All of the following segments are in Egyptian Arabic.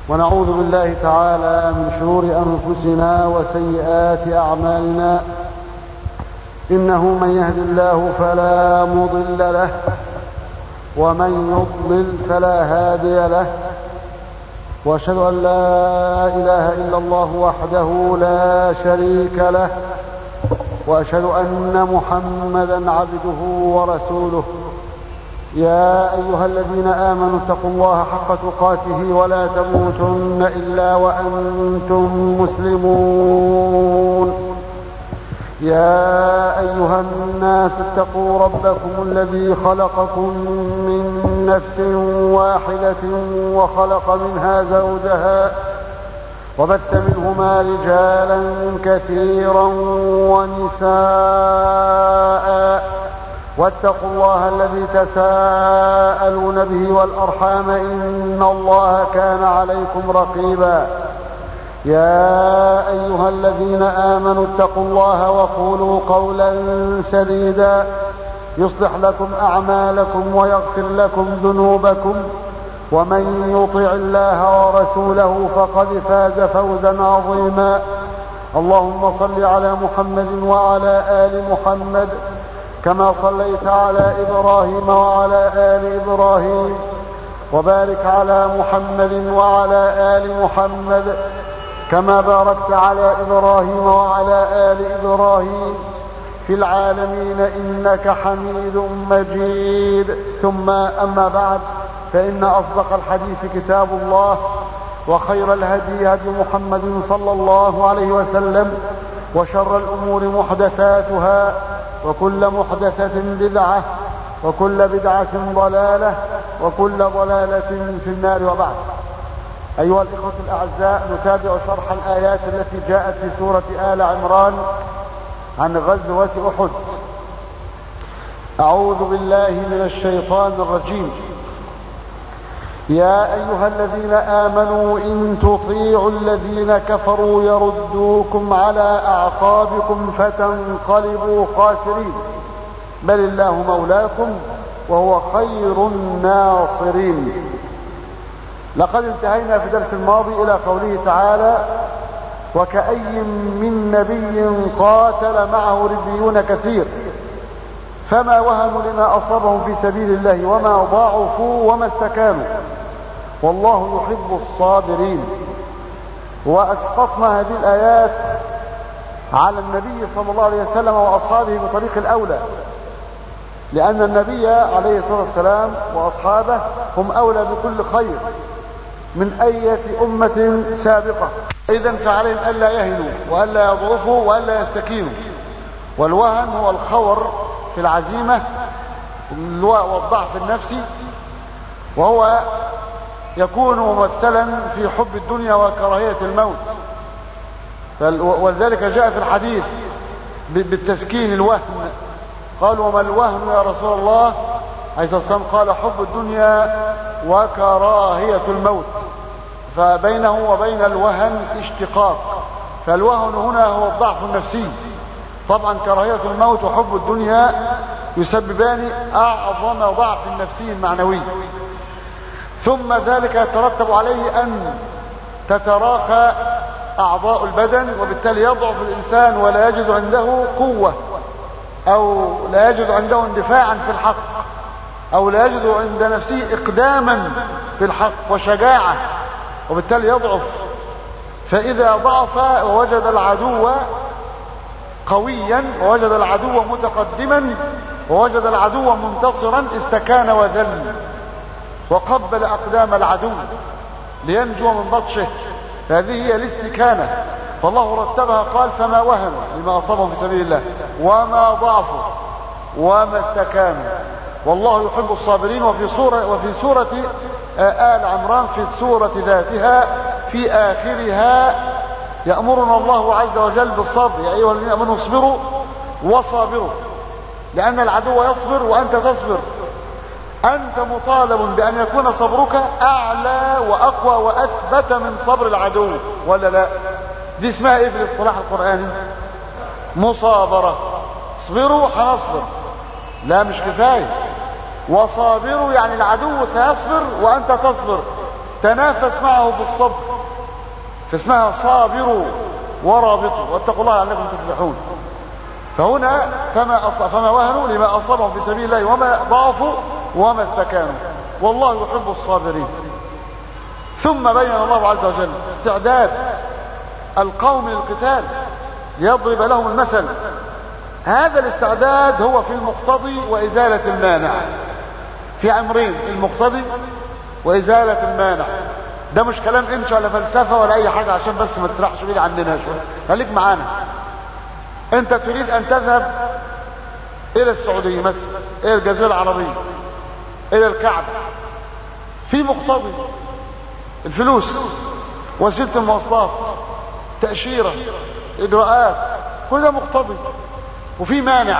ونعوذ بالله تعالى من شرور أنفسنا وسيئات أعمالنا إنه من يهد الله فلا مضل له ومن يضلل فلا هادي له واشهد ان لا اله الا الله وحده لا شريك له واشهد ان محمدا عبده ورسوله يا ايها الذين امنوا اتقوا الله حق تقاته ولا تموتن الا وانتم مسلمون يا ايها الناس اتقوا ربكم الذي خلقكم من نفس واحده وخلق منها زوجها وبث منهما رجالا كثيرا ونساء واتقوا الله الذي تساءلون به والارحام ان الله كان عليكم رقيبا يا ايها الذين امنوا اتقوا الله وقولوا قولا سديدا يصلح لكم اعمالكم ويغفر لكم ذنوبكم ومن يطع الله ورسوله فقد فاز فوزا عظيما اللهم صل على محمد وعلى ال محمد كما صليت على ابراهيم وعلى ال ابراهيم وبارك على محمد وعلى ال محمد كما باركت على ابراهيم وعلى ال ابراهيم في العالمين انك حميد مجيد ثم اما بعد فان اصدق الحديث كتاب الله وخير الهدي هدي محمد صلى الله عليه وسلم وشر الامور محدثاتها وكل محدثه بدعه وكل بدعه ضلاله وكل ضلاله في النار وبعد أيها الإخوة الأعزاء نتابع شرح الآيات التي جاءت في سورة آل عمران عن غزوة أحد أعوذ بالله من الشيطان الرجيم يا أيها الذين آمنوا إن تطيعوا الذين كفروا يردوكم على أعقابكم فتنقلبوا خاسرين بل الله مولاكم وهو خير الناصرين لقد انتهينا في درس الماضي الى قوله تعالى وكأي من نبي قاتل معه ربيون كثير فما وهنوا لما اصابهم في سبيل الله وما ضاعفوا وما استكانوا والله يحب الصابرين واسقطنا هذه الايات على النبي صلى الله عليه وسلم واصحابه بطريق الاولى لان النبي عليه الصلاه والسلام واصحابه هم اولى بكل خير من أية أمة سابقة إذا فعليهم ألا يهنوا وألا يضعفوا وألا يستكينوا والوهن هو الخور في العزيمة والضعف النفسي وهو يكون ممثلا في حب الدنيا وكراهية الموت ولذلك جاء في الحديث بالتسكين الوهن قال وما الوهن يا رسول الله حيث الصلاة قال حب الدنيا وكراهية الموت فبينه وبين الوهن اشتقاق فالوهن هنا هو الضعف النفسي طبعا كراهية الموت وحب الدنيا يسببان أعظم ضعف نفسي معنوي ثم ذلك يترتب عليه أن تتراخى أعضاء البدن وبالتالي يضعف الإنسان ولا يجد عنده قوة أو لا يجد عنده اندفاعا في الحق أو لا يجد عند نفسه إقداما في الحق وشجاعة وبالتالي يضعف فإذا ضعف ووجد العدو قويا ووجد العدو متقدما ووجد العدو منتصرا استكان وذل وقبل أقدام العدو لينجو من بطشه هذه هي الاستكانة فالله رتبها قال فما وهنوا لما أصابهم في سبيل الله وما ضعفوا وما استكانوا والله يحب الصابرين وفي سورة وفي سورة آل عمران في السورة ذاتها في آخرها يأمرنا الله عز وجل بالصبر يا أيها الذين آمنوا اصبروا وصابروا لأن العدو يصبر وأنت تصبر أنت مطالب بأن يكون صبرك أعلى وأقوى وأثبت من صبر العدو ولا لا دي اسمها إيه في الاصطلاح القرآني مصابرة اصبروا هنصبر لا مش كفاية وصابروا يعني العدو سيصبر وأنت تصبر تنافس معه بالصبر فاسمها صابروا ورابطوا واتقوا الله لعلكم تفلحون فهنا فما أص... فما وهنوا لما اصابهم في سبيل الله وما ضعفوا وما استكانوا والله يحب الصابرين ثم بين الله عز وجل استعداد القوم للقتال ليضرب لهم المثل هذا الاستعداد هو في المقتضي وإزالة المانع في أمرين المقتضي وإزالة المانع ده مش كلام انشاء ولا فلسفة ولا أي حاجة عشان بس ما تسرحش بيه عندنا شوية خليك معانا انت تريد ان تذهب الى السعودية مثلا الى الجزيرة العربية الى الكعبة في مقتضي الفلوس وسيلة المواصلات تأشيرة اجراءات كل ده مقتضي وفي مانع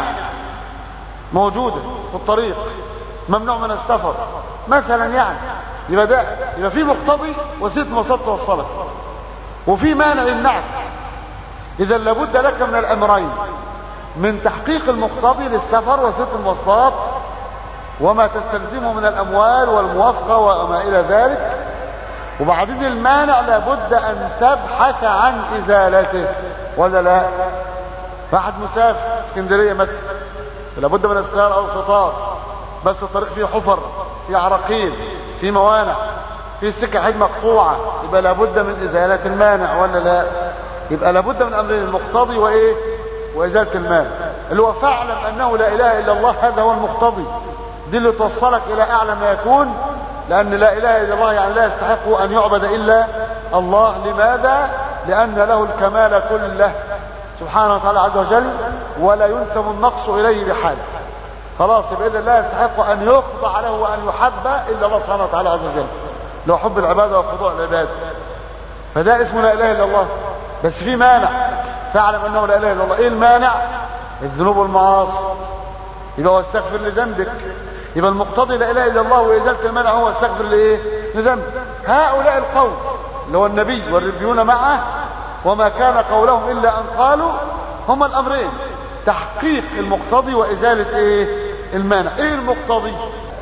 موجودة في الطريق ممنوع من السفر مثلا يعني يبقى ده يبقى في مقتضي وسيله مواصلات توصلك وفي مانع يمنعك اذا لابد لك من الامرين من تحقيق المقتضي للسفر وسيله المواصلات وما تستلزمه من الاموال والموافقه وما الى ذلك وبعدين المانع لابد ان تبحث عن ازالته ولا لا واحد مسافر اسكندريه مثلا لابد من السيارة او القطار بس الطريق فيه حفر فيه عراقيل فيه موانع فيه سكة حج مقطوعة يبقى لابد من ازالة المانع ولا لا يبقى لابد من امر المقتضي وايه وازالة المانع اللي هو فاعلم انه لا اله الا الله هذا هو المقتضي دي اللي توصلك الى اعلى ما يكون لان لا اله الا الله يعني لا يستحق ان يعبد الا الله لماذا لان له الكمال كله سبحانه وتعالى عز وجل ولا ينسب النقص اليه بحال خلاص يبقى اذا لا يستحق ان يخضع له وان يحب الا الله سبحانه وتعالى عز وجل لو حب العباده وخضوع العباد فده اسمه لا اله الا الله بس في مانع فاعلم انه لا اله الا الله ايه المانع الذنوب والمعاصي يبقى واستغفر لذنبك يبقى المقتضي لا اله الا الله وازاله المانع هو استغفر لايه لذنبك هؤلاء القوم اللي هو النبي والربيون معه وما كان قولهم الا ان قالوا هما الامرين تحقيق المقتضي وازاله ايه المانع ايه المقتضي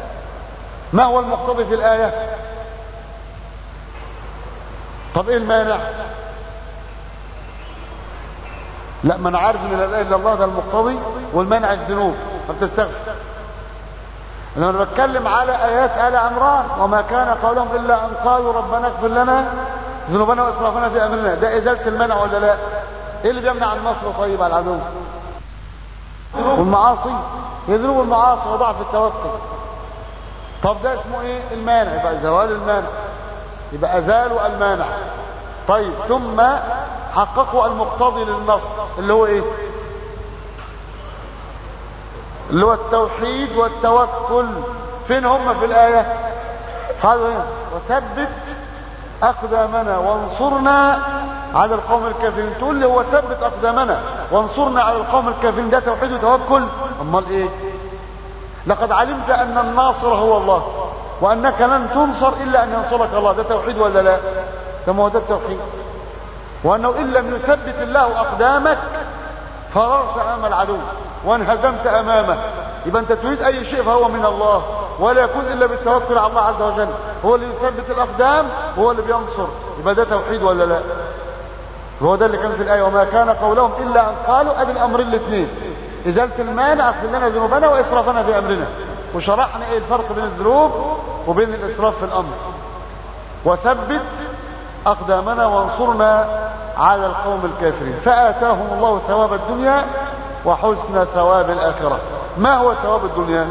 ما هو المقتضي في الايه طب ايه المانع لا ما انا عارف من لا اله الا الله ده المقتضي والمانع الذنوب فبتستغفر انا بتكلم على ايات ال عمران وما كان قولهم الا ان قالوا ربنا اغفر لنا ذنوبنا واسرافنا في امرنا ده ازاله المنع ولا لا ايه اللي بيمنع النصر طيب على العدو والمعاصي هي ذنوب المعاصي وضعف التوكل طب ده اسمه ايه المانع يبقى زوال المانع يبقى ازالوا المانع طيب ثم حققوا المقتضي للنصر اللي هو ايه اللي هو التوحيد والتوكل فين هم في الآية قالوا هنا وثبت أقدامنا وانصرنا على القوم الكافرين تقول لي هو ثبت أقدامنا وانصرنا على القوم الكافرين ده توحيد وتوكل أمال إيه لقد علمت أن الناصر هو الله وأنك لن تنصر إلا أن ينصرك الله ده توحيد ولا لا ده ما هو ده التوحيد وأنه إن لم يثبت الله أقدامك فررت أمام العدو وانهزمت أمامه يبقى أنت تريد أي شيء فهو من الله ولا يكون إلا بالتوكل على الله عز وجل هو اللي يثبت الأقدام وهو اللي بينصر يبقى ده توحيد ولا لا هو ده اللي كان في الآية وما كان قولهم إلا أن قالوا أدي الأمرين الاثنين إزالة المانع اغفر لنا ذنوبنا وإسرافنا في أمرنا وشرحنا إيه الفرق بين الذنوب وبين الإسراف في الأمر وثبت أقدامنا وانصرنا على القوم الكافرين فآتاهم الله ثواب الدنيا وحسن ثواب الآخرة ما هو ثواب الدنيا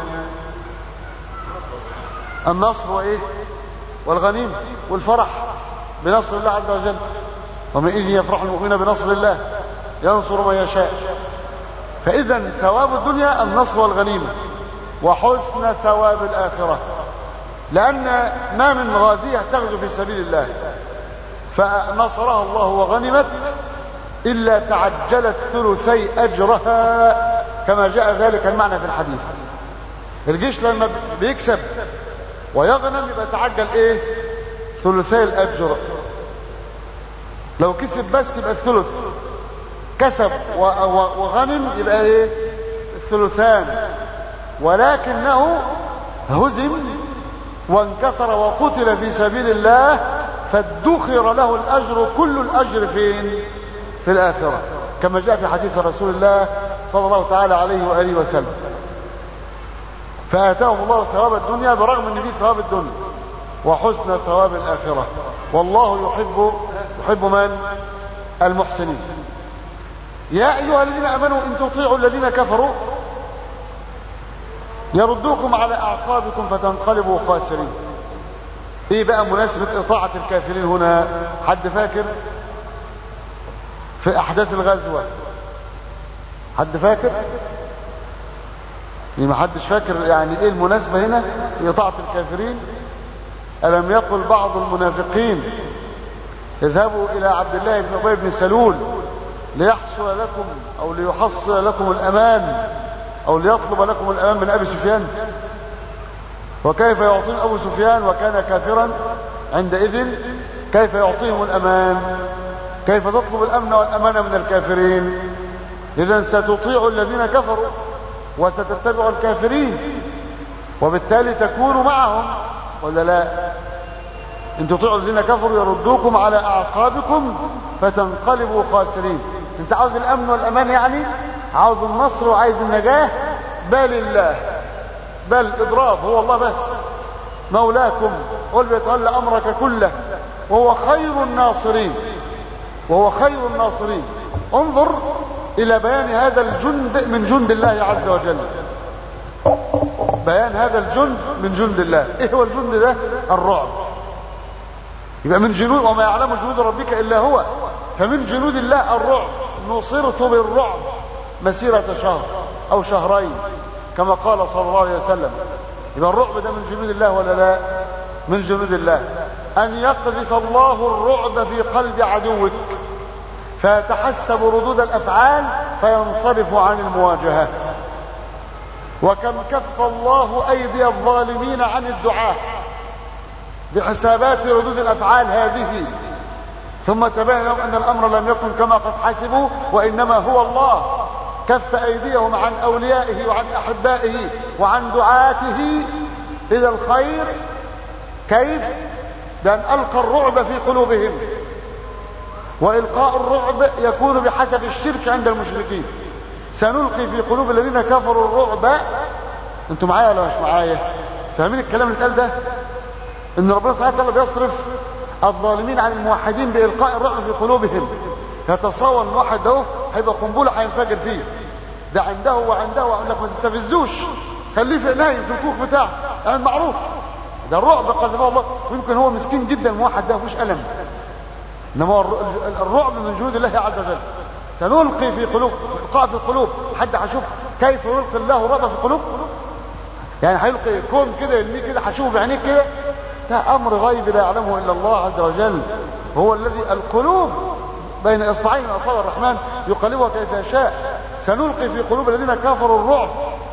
النصر وإيه والغنيمة والفرح بنصر الله عز وجل ومن إذ يفرح المؤمن بنصر الله ينصر من يشاء فإذا ثواب الدنيا النصر والغنيمة وحسن ثواب الآخرة لأن ما من غازية تغزو في سبيل الله فنصرها الله وغنمت إلا تعجلت ثلثي أجرها كما جاء ذلك المعنى في الحديث الجيش لما بيكسب ويغنم يبقى تعجل ايه ثلثي الأجر لو كسب بس يبقى الثلث كسب وغنم يبقى ايه الثلثان ولكنه هزم وانكسر وقتل في سبيل الله فادخر له الأجر كل الأجر فين في الآخرة كما جاء في حديث رسول الله صلى الله تعالى عليه وآله وسلم فآتاهم الله ثواب الدنيا برغم أن فيه ثواب الدنيا وحسن ثواب الآخرة والله يحب يحب من المحسنين يا أيها الذين أمنوا إن تطيعوا الذين كفروا يردوكم على أعقابكم فتنقلبوا خاسرين ايه بقى مناسبة اطاعة الكافرين هنا حد فاكر في احداث الغزوة حد فاكر يعني ما حدش فاكر يعني ايه المناسبة هنا في اطاعة الكافرين ألم يقل بعض المنافقين اذهبوا إلى عبد الله بن أبي بن سلول ليحصل لكم أو ليحصل لكم الأمان أو ليطلب لكم الأمان من أبي سفيان وكيف يعطيهم أبو سفيان وكان كافرا عندئذ كيف يعطيهم الأمان كيف تطلب الأمن والأمان من الكافرين إذا ستطيع الذين كفروا وستتبع الكافرين وبالتالي تكون معهم ولا لا ان تطيعوا الذين كفروا يردوكم على اعقابكم فتنقلبوا خاسرين انت عاوز الامن والامان يعني عاوز النصر وعايز النجاه بل الله بل اضراب هو الله بس مولاكم قل بيتولى امرك كله وهو خير الناصرين وهو خير الناصرين انظر الى بيان هذا الجند من جند الله عز وجل بيان هذا الجند من جند الله ايه هو الجند ده الرعب يبقى من جنود وما يعلم جنود ربك الا هو فمن جنود الله الرعب نصرت بالرعب مسيرة شهر او شهرين كما قال صلى الله عليه وسلم يبقى الرعب ده من جنود الله ولا لا من جنود الله ان يقذف الله الرعب في قلب عدوك فيتحسب ردود الافعال فينصرف عن المواجهه وكم كف الله ايدي الظالمين عن الدعاء بحسابات ردود الافعال هذه ثم تبين لهم ان الامر لم يكن كما قد حسبوا وانما هو الله كف ايديهم عن اوليائه وعن احبائه وعن دعاته الى الخير كيف بان القى الرعب في قلوبهم والقاء الرعب يكون بحسب الشرك عند المشركين سنلقي في قلوب الذين كفروا الرعب انتوا معايا ولا مش معايا فاهمين الكلام اللي اتقال ده ان ربنا سبحانه وتعالى بيصرف الظالمين عن الموحدين بالقاء الرعب في قلوبهم يتصور ان واحد ده هيبقى قنبله هينفجر فيه ده عنده وعنده ويقول لك ما تستفزوش خليه في نايم في الكوخ بتاعه يعني معروف ده الرعب قذفه الله ويمكن هو مسكين جدا الموحد ده مفيش الم انما الرعب من جهود الله عز وجل سنلقي في قلوب القاء في القلوب حد هشوف كيف يلقي الله الرعب في القلوب يعني هيلقي كون كده يرميه كده هشوفه بعينيك كده ده امر غيب لا يعلمه الا الله عز وجل هو الذي القلوب بين اصبعين من اصابع الرحمن يقلبها كيف يشاء سنلقي في قلوب الذين كفروا الرعب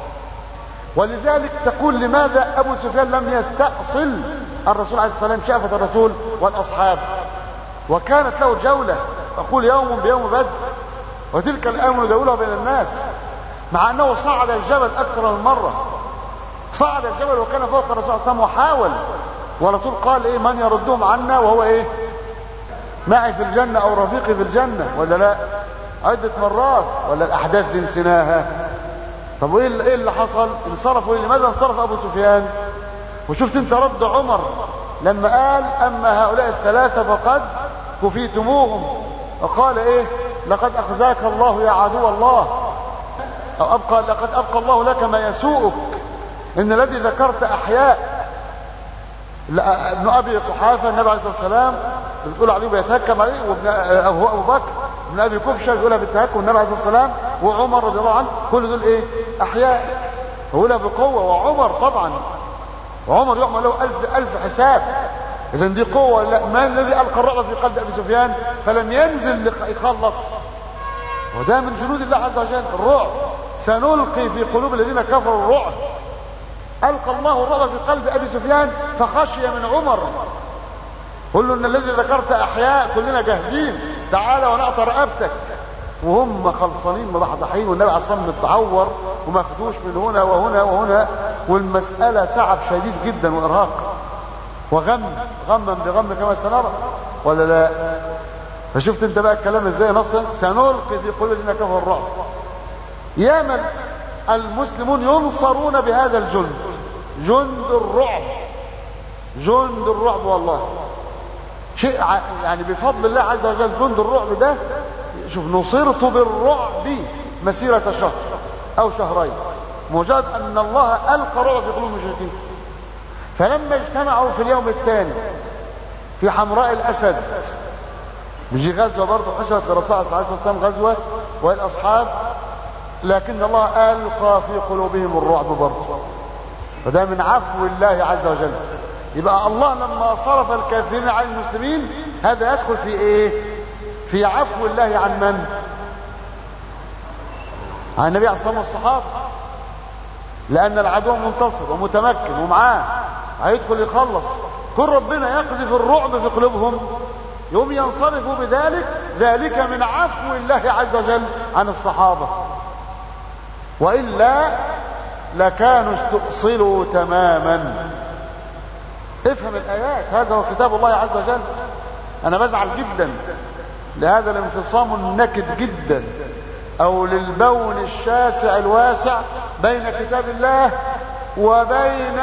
ولذلك تقول لماذا ابو سفيان لم يستأصل الرسول عليه السلام شافة الرسول والاصحاب وكانت له جولة اقول يوم بيوم بدر وتلك الايام نداولها بين الناس مع انه صعد الجبل اكثر من مرة صعد الجبل وكان فوق الرسول صلى الله عليه وسلم وحاول والرسول قال ايه من يردهم عنا وهو ايه معي في الجنة او رفيقي في الجنة ولا لا عدة مرات ولا الاحداث دي نسيناها طب وايه ايه اللي حصل انصرفوا لماذا انصرف ابو سفيان وشفت انت رد عمر لما قال اما هؤلاء الثلاثة فقد كفيتموهم وقال ايه لقد اخزاك الله يا عدو الله او ابقى لقد ابقى الله لك ما يسوءك ان الذي ذكرت احياء ابن ابي قحافه النبي عليه الصلاه والسلام بتقول عليه بيتهكم عليه وابن ابو ابو بكر ابن ابي كبشه بيقولها بالتهكم النبي عليه الصلاه والسلام وعمر رضي الله عنه كل دول ايه احياء بيقولها بقوه وعمر طبعا وعمر يعمل له ألف, ألف حساب إذا دي قوة لا ما الذي ألقى الرعب في قلب أبي سفيان فلم ينزل يخلص وده من جنود الله عز وجل الرعب سنلقي في قلوب الذين كفروا الرعب ألقى الله الرعب في قلب أبي سفيان فخشي من عمر قل له إن الذي ذكرت أحياء كلنا جاهزين تعالى ونقطع رقبتك وهم خلصانين مضحضحين والنبي عليه الصلاه والسلام متعور ومخدوش من هنا وهنا وهنا والمسألة تعب شديد جدا وإرهاق وغم غما بغم كما سنرى ولا لا فشفت انت بقى الكلام ازاي نصا سنلقي في قلوب الذين كفروا الرعب يا من المسلمون ينصرون بهذا الجند جند الرعب جند الرعب والله شيء يعني بفضل الله عز وجل جند الرعب ده شوف نصرت بالرعب مسيرة شهر او شهرين مجرد ان الله القى رعب في قلوب المشركين فلما اجتمعوا في اليوم الثاني في حمراء الاسد بيجي غزوه برضه حصلت للرسول صلى الله عليه وسلم غزوه والاصحاب لكن الله القى في قلوبهم الرعب برضه فده من عفو الله عز وجل يبقى الله لما صرف الكافرين عن المسلمين هذا يدخل في ايه في عفو الله عن من عن النبي عليه الصلاه والصحابه لان العدو منتصر ومتمكن ومعاه هيدخل يخلص كل ربنا يقذف الرعب في قلوبهم يوم ينصرفوا بذلك ذلك من عفو الله عز وجل عن الصحابه والا لكانوا استؤصلوا تماما افهم الايات هذا هو كتاب الله عز وجل انا بزعل جدا لهذا الانفصام النكد جدا او للبون الشاسع الواسع بين كتاب الله وبين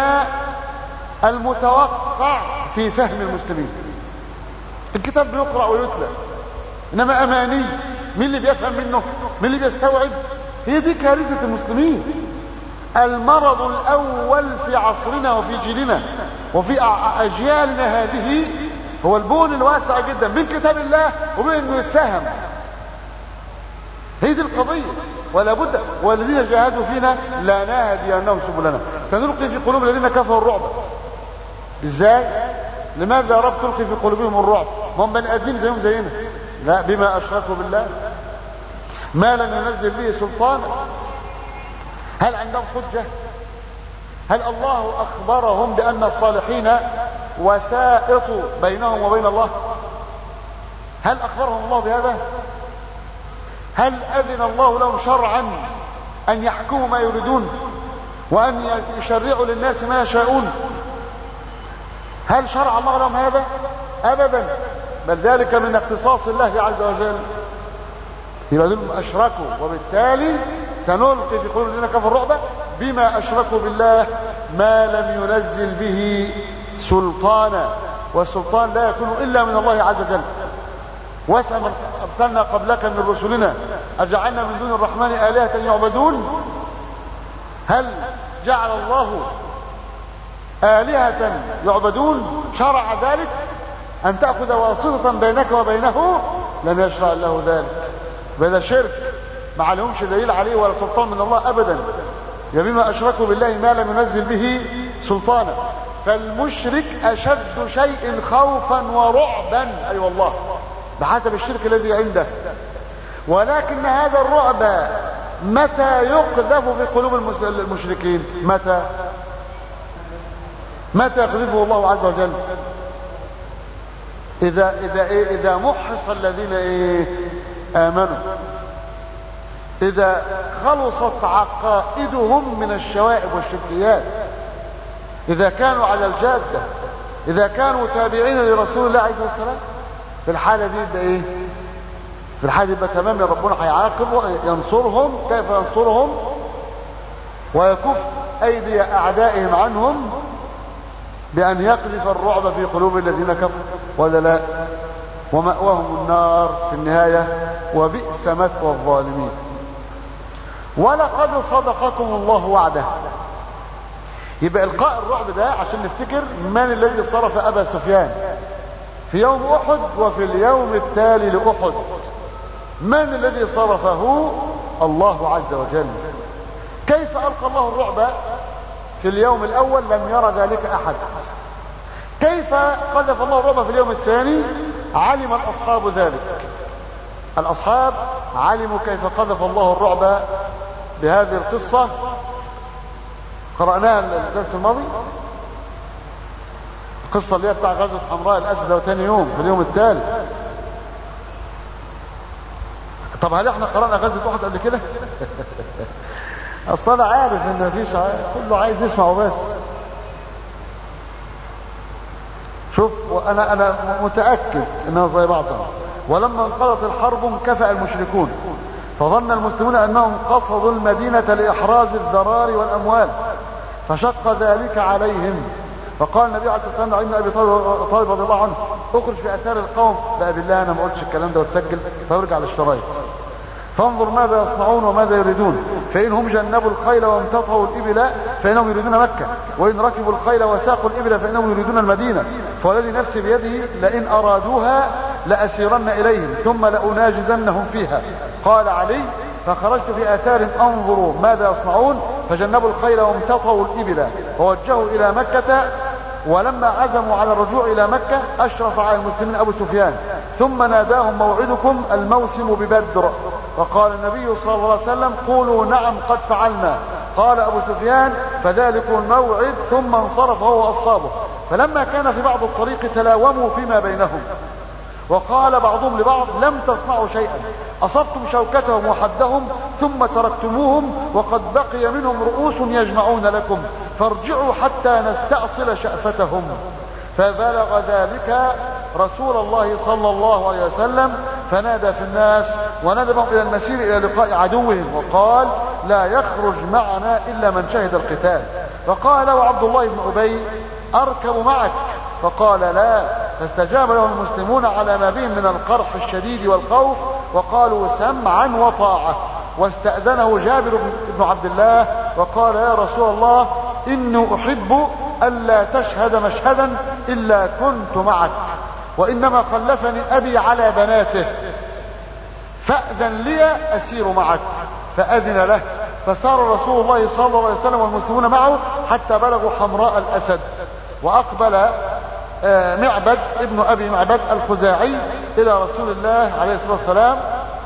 المتوقع في فهم المسلمين الكتاب بيقرأ ويتلى انما اماني مين اللي بيفهم منه مين اللي بيستوعب هي دي كارثة المسلمين المرض الاول في عصرنا وفي جيلنا وفي اجيالنا هذه هو البون الواسع جدا بين كتاب الله وبين انه يتفهم هي دي القضية ولا بد والذين جاهدوا فينا لا نهدي انهم سبلنا سنلقي في قلوب الذين كفروا الرعب ازاي لماذا يا رب تلقي في قلوبهم الرعب هم بني ادمين زيهم زينا لا بما اشركوا بالله ما لم ينزل به سلطانا هل عندهم حجة هل الله اخبرهم بان الصالحين وسائط بينهم وبين الله هل اخبرهم الله بهذا هل اذن الله لهم شرعا ان يحكموا ما يريدون وان يشرعوا للناس ما يشاءون هل شرع الله لهم هذا ابدا بل ذلك من اختصاص الله عز وجل يبقى دول اشركوا وبالتالي سنلقي في قلوب الذين كفروا الرعب بما اشركوا بالله ما لم ينزل به سلطانا والسلطان لا يكون الا من الله عز وجل واسأل من ارسلنا قبلك من رسلنا اجعلنا من دون الرحمن الهة يعبدون هل جعل الله آلهة يعبدون شرع ذلك أن تأخذ واسطة بينك وبينه لم يشرع له ذلك بهذا شرك ما عليهمش دليل عليه ولا سلطان من الله أبدا يا بما أشركوا بالله ما لم ينزل به سلطانا فالمشرك أشد شيء خوفا ورعبا أي أيوة والله بحسب الشرك الذي عنده ولكن هذا الرعب متى يقذف في قلوب المشركين متى متى يقذفه الله عز وجل اذا اذا ايه اذا محص الذين ايه امنوا اذا خلصت عقائدهم من الشوائب والشركيات اذا كانوا على الجاده اذا كانوا تابعين لرسول الله عليه الصلاه والسلام في الحاله دي يبقى ايه في الحاله دي يبقى تمام يا ربنا هيعاقب ينصرهم كيف ينصرهم ويكف ايدي اعدائهم عنهم بأن يقذف الرعب في قلوب الذين كفروا ولا لا ومأواهم النار في النهاية وبئس مثوى الظالمين ولقد صدقكم الله وعده يبقى إلقاء الرعب ده عشان نفتكر من الذي صرف أبا سفيان في يوم أحد وفي اليوم التالي لأحد من الذي صرفه الله عز وجل كيف ألقى الله الرعب في اليوم الاول لم يرى ذلك احد كيف قذف الله الرعب في اليوم الثاني علم الاصحاب ذلك الاصحاب علموا كيف قذف الله الرعب بهذه القصة قرأناها الدرس الماضي القصة اللي هي بتاع غزوة حمراء الأسد وثاني يوم في اليوم الثالث طب هل احنا قرأنا غزوة أحد قبل كده اصل انا عارف ان مفيش كله عايز يسمع وبس وأنا أنا متأكد أنها زي بعضها ولما انقضت الحرب انكفأ المشركون فظن المسلمون أنهم قصدوا المدينة لإحراز الذرار والأموال فشق ذلك عليهم فقال النبي عليه الصلاه والسلام عند ابي طالب رضي الله عنه اخرج في اثار القوم بقى بالله انا ما قلتش الكلام ده وتسجل فيرجع للشرايط فانظر ماذا يصنعون وماذا يريدون فإنهم جنبوا الخيل وامتطوا الإبل فإنهم يريدون مكة وإن ركبوا الخيل وساقوا الإبل فإنهم يريدون المدينة فوالذي نفسي بيده لئن أرادوها لأسيرن إليهم ثم لأناجزنهم فيها قال علي فخرجت في آثار أنظروا ماذا يصنعون فجنبوا الخيل وامتطوا الإبل ووجهوا إلى مكة ولما عزموا على الرجوع إلى مكة أشرف على المسلمين أبو سفيان ثم ناداهم موعدكم الموسم ببدر وقال النبي صلى الله عليه وسلم قولوا نعم قد فعلنا قال أبو سفيان فذلك الموعد ثم انصرف هو وأصحابه فلما كان في بعض الطريق تلاوموا فيما بينهم وقال بعضهم لبعض لم تصنعوا شيئا أصبتم شوكتهم وحدهم ثم تركتموهم وقد بقي منهم رؤوس يجمعون لكم فارجعوا حتى نستأصل شأفتهم فبلغ ذلك رسول الله صلى الله عليه وسلم فنادى في الناس وندبهم إلى المسير إلى لقاء عدوهم وقال لا يخرج معنا إلا من شهد القتال فقال له عبد الله بن أبي أركب معك فقال لا فاستجاب له المسلمون على ما بهم من القرح الشديد والخوف وقالوا سمعا وطاعة واستأذنه جابر بن عبد الله وقال يا رسول الله إني أحب ألا تشهد مشهدا إلا كنت معك وإنما خلفني أبي على بناته فأذن لي أسير معك فأذن له فسار رسول الله صلى الله عليه وسلم والمسلمون معه حتى بلغوا حمراء الأسد وأقبل آه، معبد ابن أبي معبد الخزاعي إلى رسول الله عليه الصلاة والسلام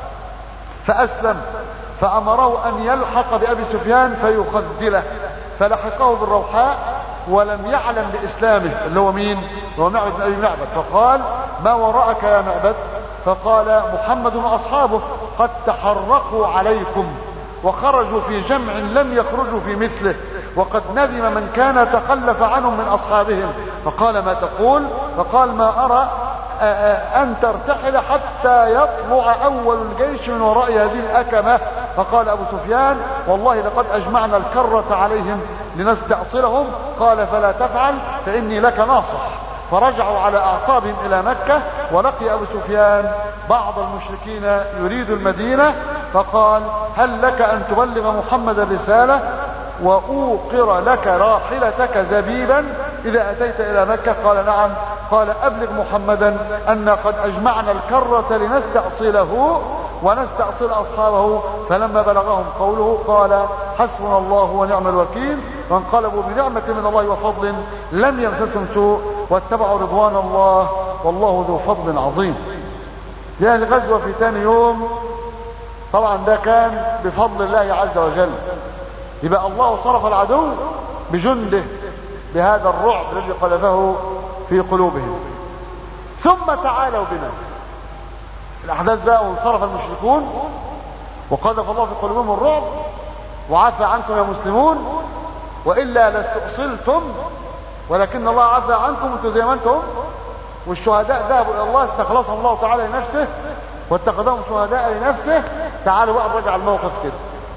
فأسلم فأمره أن يلحق بأبي سفيان فيخذله فلحقه بالروحاء ولم يعلم بإسلامه اللي هو مين هو معبد بن أبي معبد فقال ما وراءك يا معبد فقال محمد وأصحابه قد تحرقوا عليكم وخرجوا في جمع لم يخرجوا في مثله وقد ندم من كان تخلف عنهم من أصحابهم فقال ما تقول فقال ما أرى أن ترتحل حتى يطلع أول الجيش من وراء هذه الأكمة فقال أبو سفيان والله لقد أجمعنا الكرة عليهم لنستأصلهم قال فلا تفعل فإني لك ناصح فرجعوا على أعقابهم إلى مكة ولقي أبو سفيان بعض المشركين يريد المدينة فقال هل لك أن تبلغ محمد الرسالة وأوقر لك راحلتك زبيبا إذا أتيت إلى مكة قال نعم قال أبلغ محمدا أن قد أجمعنا الكرة لنستأصله ونستأصل أصحابه فلما بلغهم قوله قال حسبنا الله ونعم الوكيل وانقلبوا بنعمة من الله وفضل لم يمسسهم سوء واتبعوا رضوان الله والله ذو فضل عظيم يعني الغزوة في ثاني يوم طبعا ده كان بفضل الله عز وجل يبقى الله صرف العدو بجنده بهذا الرعب الذي قذفه في قلوبهم ثم تعالوا بنا الاحداث بقى وانصرف المشركون وقذف الله في قلوبهم الرعب وعفى عنكم يا مسلمون والا لاستؤصلتم ولكن الله عفى عنكم انتم زي ما انتم والشهداء ذهبوا الى الله استخلصهم الله تعالى لنفسه واتخذهم شهداء لنفسه تعالوا بقى نرجع الموقف كده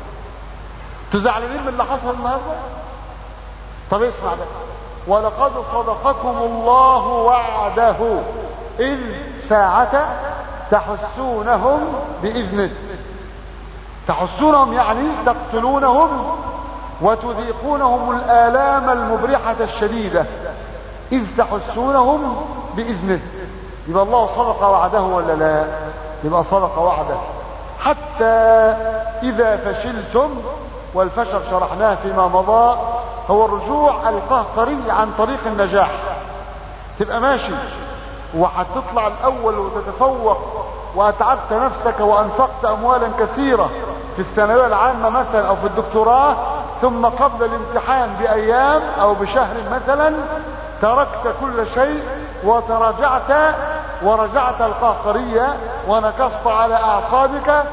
تزعلانين من اللي حصل النهارده طب اسمع بقى ولقد صدقكم الله وعده إذ ساعة تحسونهم بإذنه تحسونهم يعني تقتلونهم وتذيقونهم الآلام المبرحة الشديدة إذ تحسونهم بإذنه يبقى الله صدق وعده ولا لا يبقى صدق وعده حتى إذا فشلتم والفشل شرحناه فيما مضى هو الرجوع القهقري عن طريق النجاح تبقى ماشي وهتطلع الاول وتتفوق واتعبت نفسك وانفقت اموالا كثيرة في الثانوية العامة مثلا او في الدكتوراه ثم قبل الامتحان بايام او بشهر مثلا تركت كل شيء وتراجعت ورجعت القهقرية ونكصت على اعقابك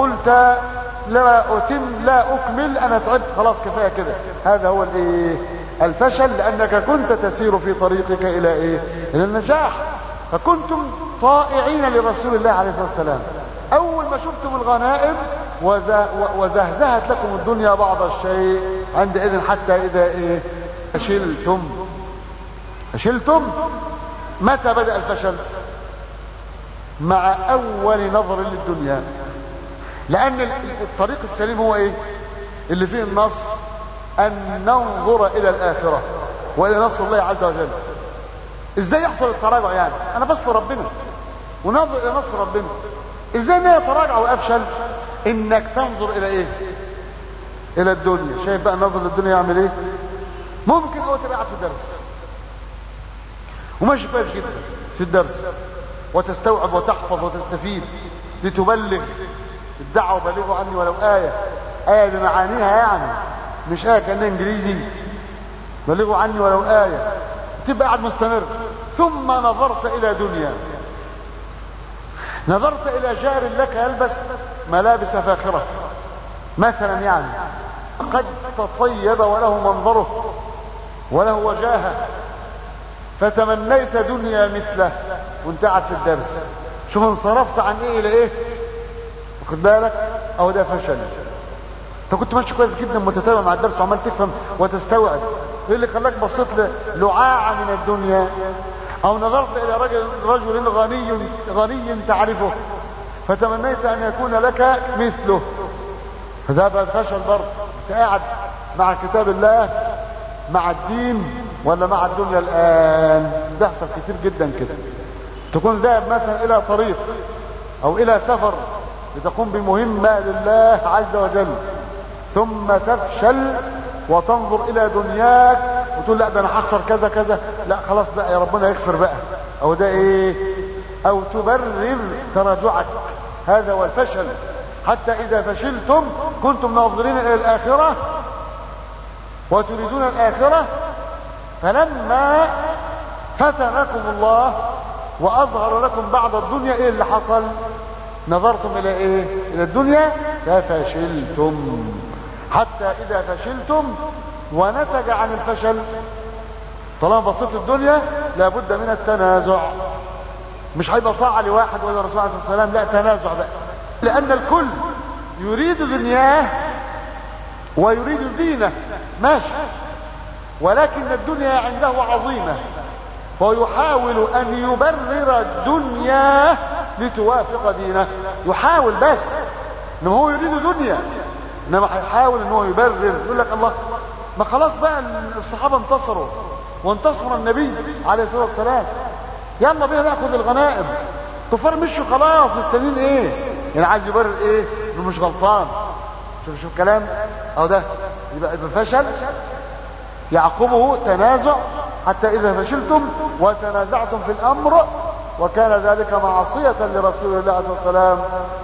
وقلت لا اتم لا اكمل انا تعبت خلاص كفايه كده هذا هو الايه الفشل لانك كنت تسير في طريقك الى ايه الى النجاح فكنتم طائعين لرسول الله عليه الصلاة والسلام اول ما شفتم الغنائم وزهزهت لكم الدنيا بعض الشيء عندئذ حتى اذا ايه فشلتم فشلتم متى بدأ الفشل مع اول نظر للدنيا لان الطريق السليم هو ايه اللي فيه النصر ان ننظر الى الاخرة والى نصر الله عز وجل ازاي يحصل التراجع يعني انا بس ربنا وننظر الى نصر ربنا ازاي انا يتراجع وافشل انك تنظر الى ايه الى الدنيا شايف بقى النظر للدنيا يعمل ايه ممكن هو تبقى قاعد في الدرس وماشي كويس جدا في الدرس وتستوعب وتحفظ وتستفيد لتبلغ الدعوة بلغوا عني ولو آية آية بمعانيها يعني مش آية كأنها إنجليزي بلغوا عني ولو آية تبقى قاعد مستمر ثم نظرت إلى دنيا نظرت إلى جار لك يلبس ملابس فاخرة مثلا يعني قد تطيب وله منظره وله وجاهه فتمنيت دنيا مثله وانت قاعد في الدرس شوف انصرفت عن ايه الى ايه واخد بالك اهو ده فشل انت كنت ماشي كويس جدا متتابع مع الدرس وعمال تفهم وتستوعب ايه اللي خلاك بصيت لعاعة من الدنيا او نظرت الى رجل رجل غني غني تعرفه فتمنيت ان يكون لك مثله فده بقى فشل برضه انت قاعد مع كتاب الله مع الدين ولا مع الدنيا الان بيحصل كتير جدا كده تكون ذاهب مثلا الى طريق او الى سفر لتقوم بمهمة لله عز وجل ثم تفشل وتنظر الى دنياك وتقول لا ده انا هخسر كذا كذا لا خلاص بقى يا ربنا يغفر بقى او ده ايه او تبرر تراجعك هذا هو الفشل حتى اذا فشلتم كنتم ناظرين الى الاخرة وتريدون الاخرة فلما فتنكم الله واظهر لكم بعض الدنيا ايه اللي حصل نظرتم الى ايه الى الدنيا ففشلتم حتى اذا فشلتم ونتج عن الفشل طالما بصيت الدنيا لابد من التنازع مش هيبقى طاعة لواحد ولا الرسول عليه الصلاة والسلام لا تنازع بقى لان الكل يريد دنياه ويريد دينه ماشي ولكن الدنيا عنده عظيمة ويحاول ان يبرر الدنيا لتوافق دينه يحاول بس انما هو يريد دنيا انما هيحاول ان هو يبرر يقول لك الله ما خلاص بقى الصحابة انتصروا وانتصر النبي عليه الصلاة والسلام يلا بينا ناخد الغنائم كفار مشوا خلاص مستنيين ايه يعني عايز يبرر ايه انه مش غلطان شوف شوف كلام اهو ده يبقى فشل يعقبه تنازع حتى اذا فشلتم وتنازعتم في الامر وكان ذلك معصية لرسول الله عليه السلام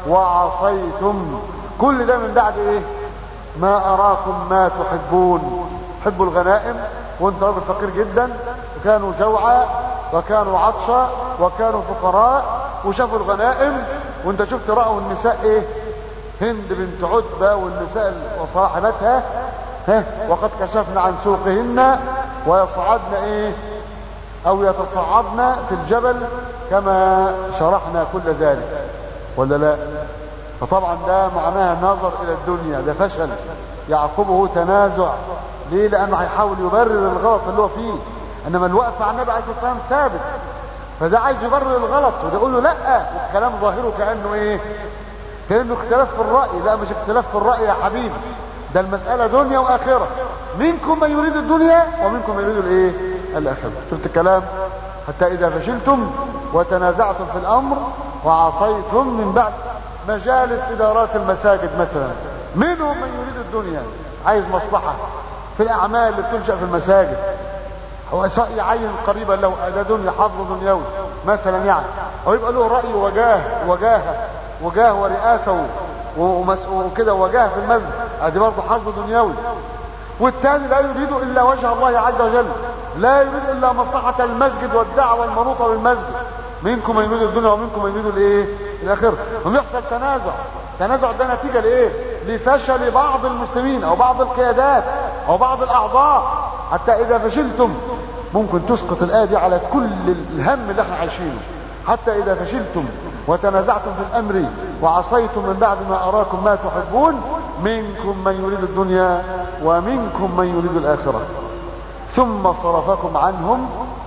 وعصيتم كل ده من بعد ايه ما اراكم ما تحبون حبوا الغنائم وانت راجل فقير جدا وكانوا جوعى وكانوا عطشى وكانوا فقراء وشافوا الغنائم وانت شفت رأوا النساء ايه هند بنت عتبة والنساء وصاحبتها ها وقد كشفنا عن سوقهن ويصعدن ايه او يتصعدن في الجبل كما شرحنا كل ذلك ولا لا فطبعا ده معناها نظر الى الدنيا ده فشل يعقبه تنازع ليه لانه هيحاول يبرر الغلط اللي هو فيه انما الوقف مع النبي عليه الصلاه والسلام ثابت فده عايز يبرر الغلط وده يقول له لا الكلام ظاهره كانه ايه كانه اختلاف في الراي لا مش اختلاف في الراي يا حبيبي ده المسألة دنيا وآخرة منكم من يريد الدنيا ومنكم من يريد الايه الآخرة شفت الكلام حتى إذا فشلتم وتنازعتم في الأمر وعصيتم من بعد مجالس إدارات المساجد مثلا منهم من يريد الدنيا عايز مصلحة في الأعمال اللي بتنشأ في المساجد هو يعين قريبا له ده دنيا حظ دنيوي مثلا يعني أو يبقى له رأي وجاه وجاهة وجاه ورئاسة وكده وجاه في المسجد ادي برضه حظ دنيوي والثاني لا يريد الا وجه الله عز وجل لا يريد الا مصلحة المسجد والدعوة المنوطة بالمسجد منكم من يريد الدنيا ومنكم من يريد الايه الاخره هم يحصل تنازع تنازع ده نتيجة لايه لفشل بعض المسلمين او بعض القيادات او بعض الاعضاء حتى إذا فشلتم ممكن تسقط الآية دي على كل الهم اللي احنا عايشينه حتى إذا فشلتم وتنازعتم في الأمر وعصيتم من بعد ما أراكم ما تحبون منكم من يريد الدنيا ومنكم من يريد الآخرة ثم صرفكم عنهم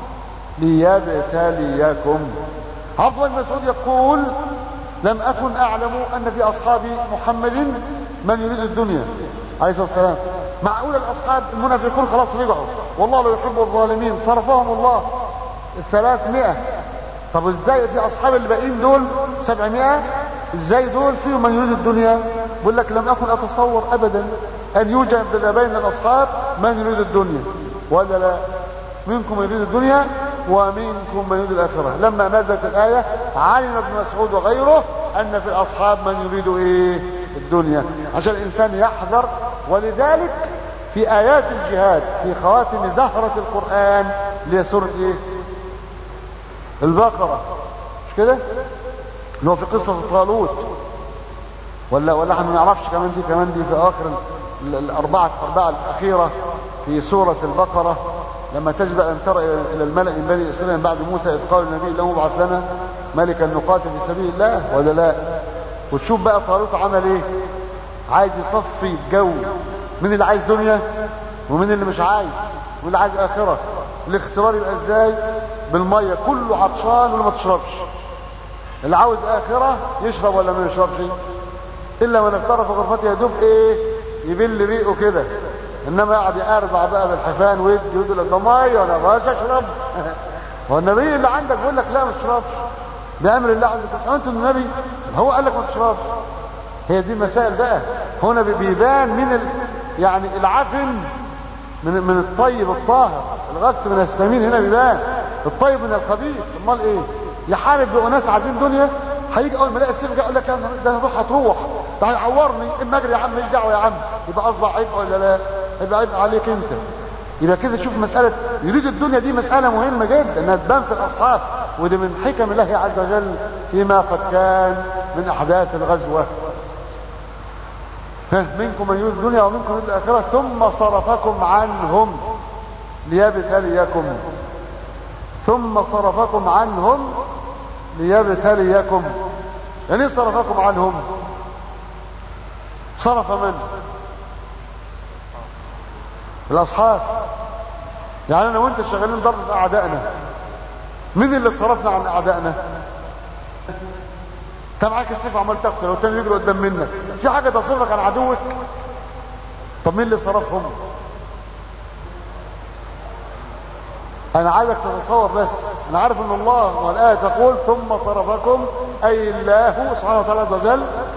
ليبتليكم عبد الله بن مسعود يقول لم أكن أعلم أن في أصحاب محمد من يريد الدنيا عليه الصلاة والسلام معقول الأصحاب المنافقون خلاص رجعوا والله لا يحب الظالمين صرفهم الله الثلاثمائة طب ازاي في أصحاب الباقيين دول سبعمائة ازاي دول فيهم من يريد الدنيا بيقول لك لم أكن أتصور أبدا أن يوجد بين الأصحاب من يريد الدنيا ولا لا منكم من يريد الدنيا ومنكم من يريد الآخرة لما نزلت الآية علم ابن مسعود وغيره أن في الأصحاب من يريد إيه الدنيا عشان الإنسان يحذر ولذلك في آيات الجهاد في خواتم زهرة القرآن اللي هي سورة إيه البقرة مش كده اللي هو في قصة طالوت ولا ولا احنا ما نعرفش كمان دي كمان دي في آخر الأربعة أربعة الأخيرة في سورة البقرة لما تجبأ أن ترى إلى الملأ من بني إسرائيل بعد موسى إذ قال النبي له ابعث لنا ملكا نقاتل في سبيل الله ولا لا وتشوف بقى طالوت عمل إيه عايز يصفي الجو مين اللي عايز دنيا ومين اللي مش عايز واللي عايز آخرة الاختبار يبقى إزاي بالمية كله عطشان ولا ما تشربش اللي عاوز آخرة يشرب ولا ما يشربش إلا من اغترف غرفته يدوب إيه يبل ريقه كده انما قاعد يقربع بقى بالحفان ويدي يقول لك ده ميه انا ما اشرب هو النبي اللي عندك بيقول لك لا ما تشربش بامر الله عز وجل انت النبي هو قال لك ما تشربش هي دي مسائل بقى هنا بيبان من ال... يعني العفن من من الطيب الطاهر الغث من السمين هنا بيبان الطيب من الخبيث امال ايه يحارب بأناس عايزين دنيا هيجي اول ما يلاقي السيف يقول لك ده روح هتروح ده هيعورني اما اجري يا عم مش دعوه يا عم يبقى اصبح عيب ولا لا يبقى عيب عليك انت يبقى كده شوف مسألة يريد الدنيا دي مسألة مهمة جدا انها تبان في الاصحاب ودي من حكم الله عز وجل فيما قد كان من احداث الغزوة منكم من يريد الدنيا ومنكم يريد الاخرة ثم صرفكم عنهم ليبتليكم ثم صرفكم عنهم ليبتليكم يعني صرفكم عنهم صرف من الاصحاب يعني انا وانت شغالين ضرب في اعدائنا مين اللي صرفنا عن اعدائنا انت معاك السيف عمال تقتل والتاني يجري قدام منك في حاجه تصرفك عن عدوك طب مين اللي صرفهم انا عايزك تتصور بس انا عارف ان الله والايه تقول ثم صرفكم اي الله سبحانه وتعالى عز وجل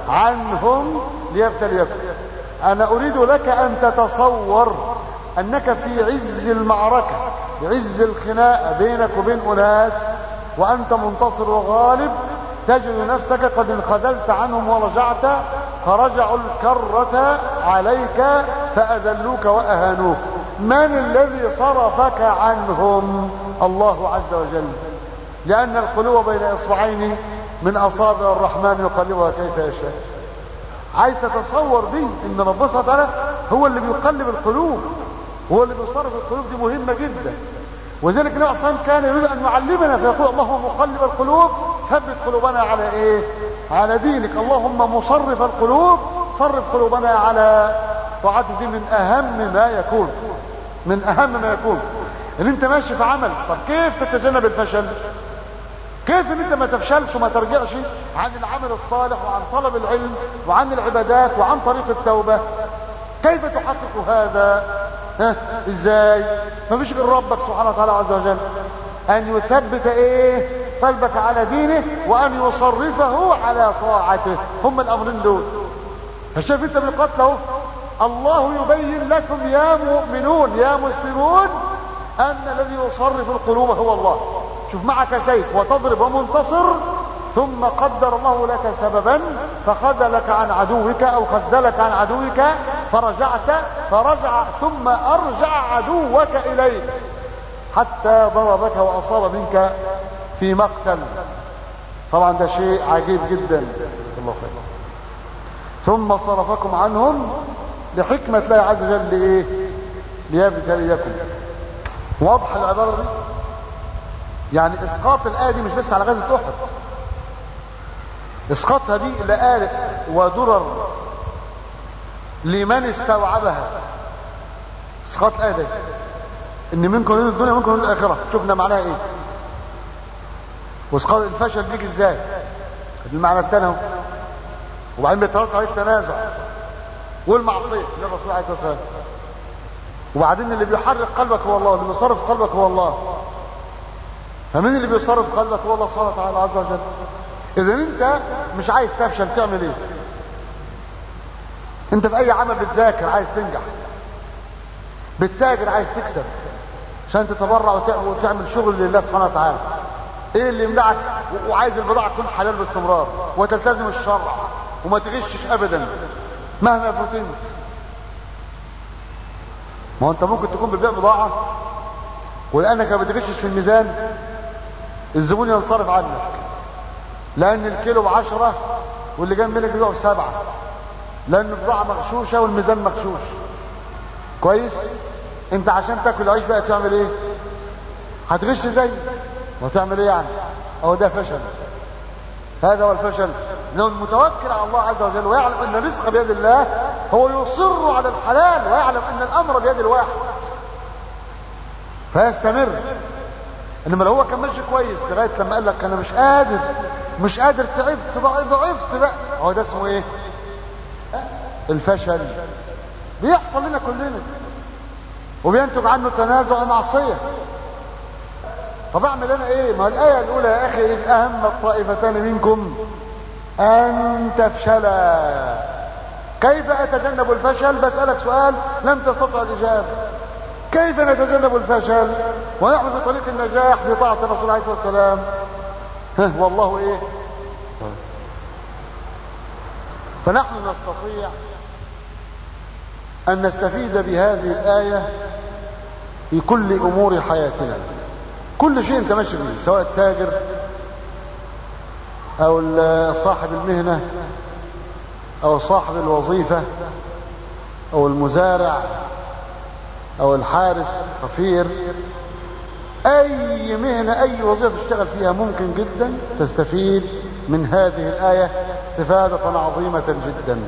عنهم ليبتليكم انا اريد لك ان تتصور انك في عز المعركة عز الخناقة بينك وبين اناس وانت منتصر وغالب تجد نفسك قد انخذلت عنهم ورجعت فرجعوا الكرة عليك فأذلوك وأهانوك من الذي صرفك عنهم الله عز وجل لأن القلوب بين إصبعين من أصابع الرحمن يقلبها كيف يشاء عايز تتصور دي ان ربنا سبحانه وتعالى هو اللي بيقلب القلوب هو اللي بيصرف القلوب دي مهمة جدا وذلك النبي صلى الله عليه وسلم كان يريد ان يعلمنا فيقول اللهم مقلب القلوب ثبت قلوبنا على ايه على دينك اللهم مصرف القلوب صرف قلوبنا على طاعتك دي من اهم ما يكون من اهم ما يكون ان انت ماشي في عمل طب كيف تتجنب الفشل كيف ان انت ما تفشلش وما ترجعش عن العمل الصالح وعن طلب العلم وعن العبادات وعن طريق التوبة كيف تحقق هذا ها ازاي ما فيش غير ربك سبحانه وتعالى عز وجل ان يثبت ايه قلبك على دينه وان يصرفه على طاعته هم الامرين دول فشايف انت بالقتل اهو الله يبين لكم يا مؤمنون يا مسلمون ان الذي يصرف القلوب هو الله شوف معك سيف وتضرب ومنتصر ثم قدر الله لك سببا فخذلك عن عدوك او خذلك عن عدوك فرجعت فرجع ثم ارجع عدوك اليك حتى ضربك واصاب منك في مقتل طبعا ده شيء عجيب جدا الله خير ثم صرفكم عنهم لحكمة الله عز وجل ايه ليبتليكم واضح العبارة دي يعني اسقاط الآية دي مش بس على غزة احد اسقاطها دي لآلئ ودرر لمن استوعبها اسقاط الآية دي ان منكم يريد الدنيا ومنكم يريد الآخرة شفنا معناها ايه واسقاط الفشل بيجي ازاي المعنى الثاني اهو وبعدين بيترتب عليه التنازع والمعصية للرسول عليه الصلاة والسلام وبعدين اللي بيحرك قلبك هو الله اللي بيصرف قلبك هو الله فمين اللي بيصرف قلبك هو الله سبحانه وتعالى عز وجل اذا انت مش عايز تفشل تعمل ايه انت في اي عمل بتذاكر عايز تنجح بتتاجر عايز تكسب عشان تتبرع وتعمل شغل لله سبحانه وتعالى ايه اللي يمنعك وعايز البضاعه تكون حلال باستمرار وتلتزم الشرع وما تغشش ابدا مهما فتنت ما هو انت ممكن تكون بتبيع بضاعه ولانك ما بتغشش في الميزان الزبون ينصرف عنك لان الكيلو بعشرة واللي جنب منك بيبيعه بسبعة لان البضاعة مغشوشة والميزان مغشوش كويس انت عشان تاكل عيش بقى تعمل ايه هتغش زي وتعمل ايه يعني اهو ده فشل هذا هو الفشل لو المتوكل على الله عز وجل ويعلم ان الرزق بيد الله هو يصر على الحلال ويعلم ان الامر بيد الواحد فيستمر انما لو هو كان ماشي كويس لغايه لما قال لك انا مش قادر مش قادر تعبت ضعفت بقى هو ده اسمه ايه الفشل بيحصل لنا كلنا وبينتج عنه تنازع ومعصيه طب اعمل انا ايه ما الايه الاولى يا اخي اذ اهم الطائفتان منكم ان تفشلا كيف اتجنب الفشل بسالك سؤال لم تستطع الاجابه كيف نتجنب الفشل ونحن في طريق النجاح بطاعة الرسول عليه الصلاة والسلام ها والله ايه فنحن نستطيع ان نستفيد بهذه الآية في كل امور حياتنا كل شيء انت ماشي فيه سواء التاجر او صاحب المهنة او صاحب الوظيفة او المزارع او الحارس خفير اي مهنة اي وظيفة تشتغل فيها ممكن جدا تستفيد من هذه الآية استفادة عظيمة جدا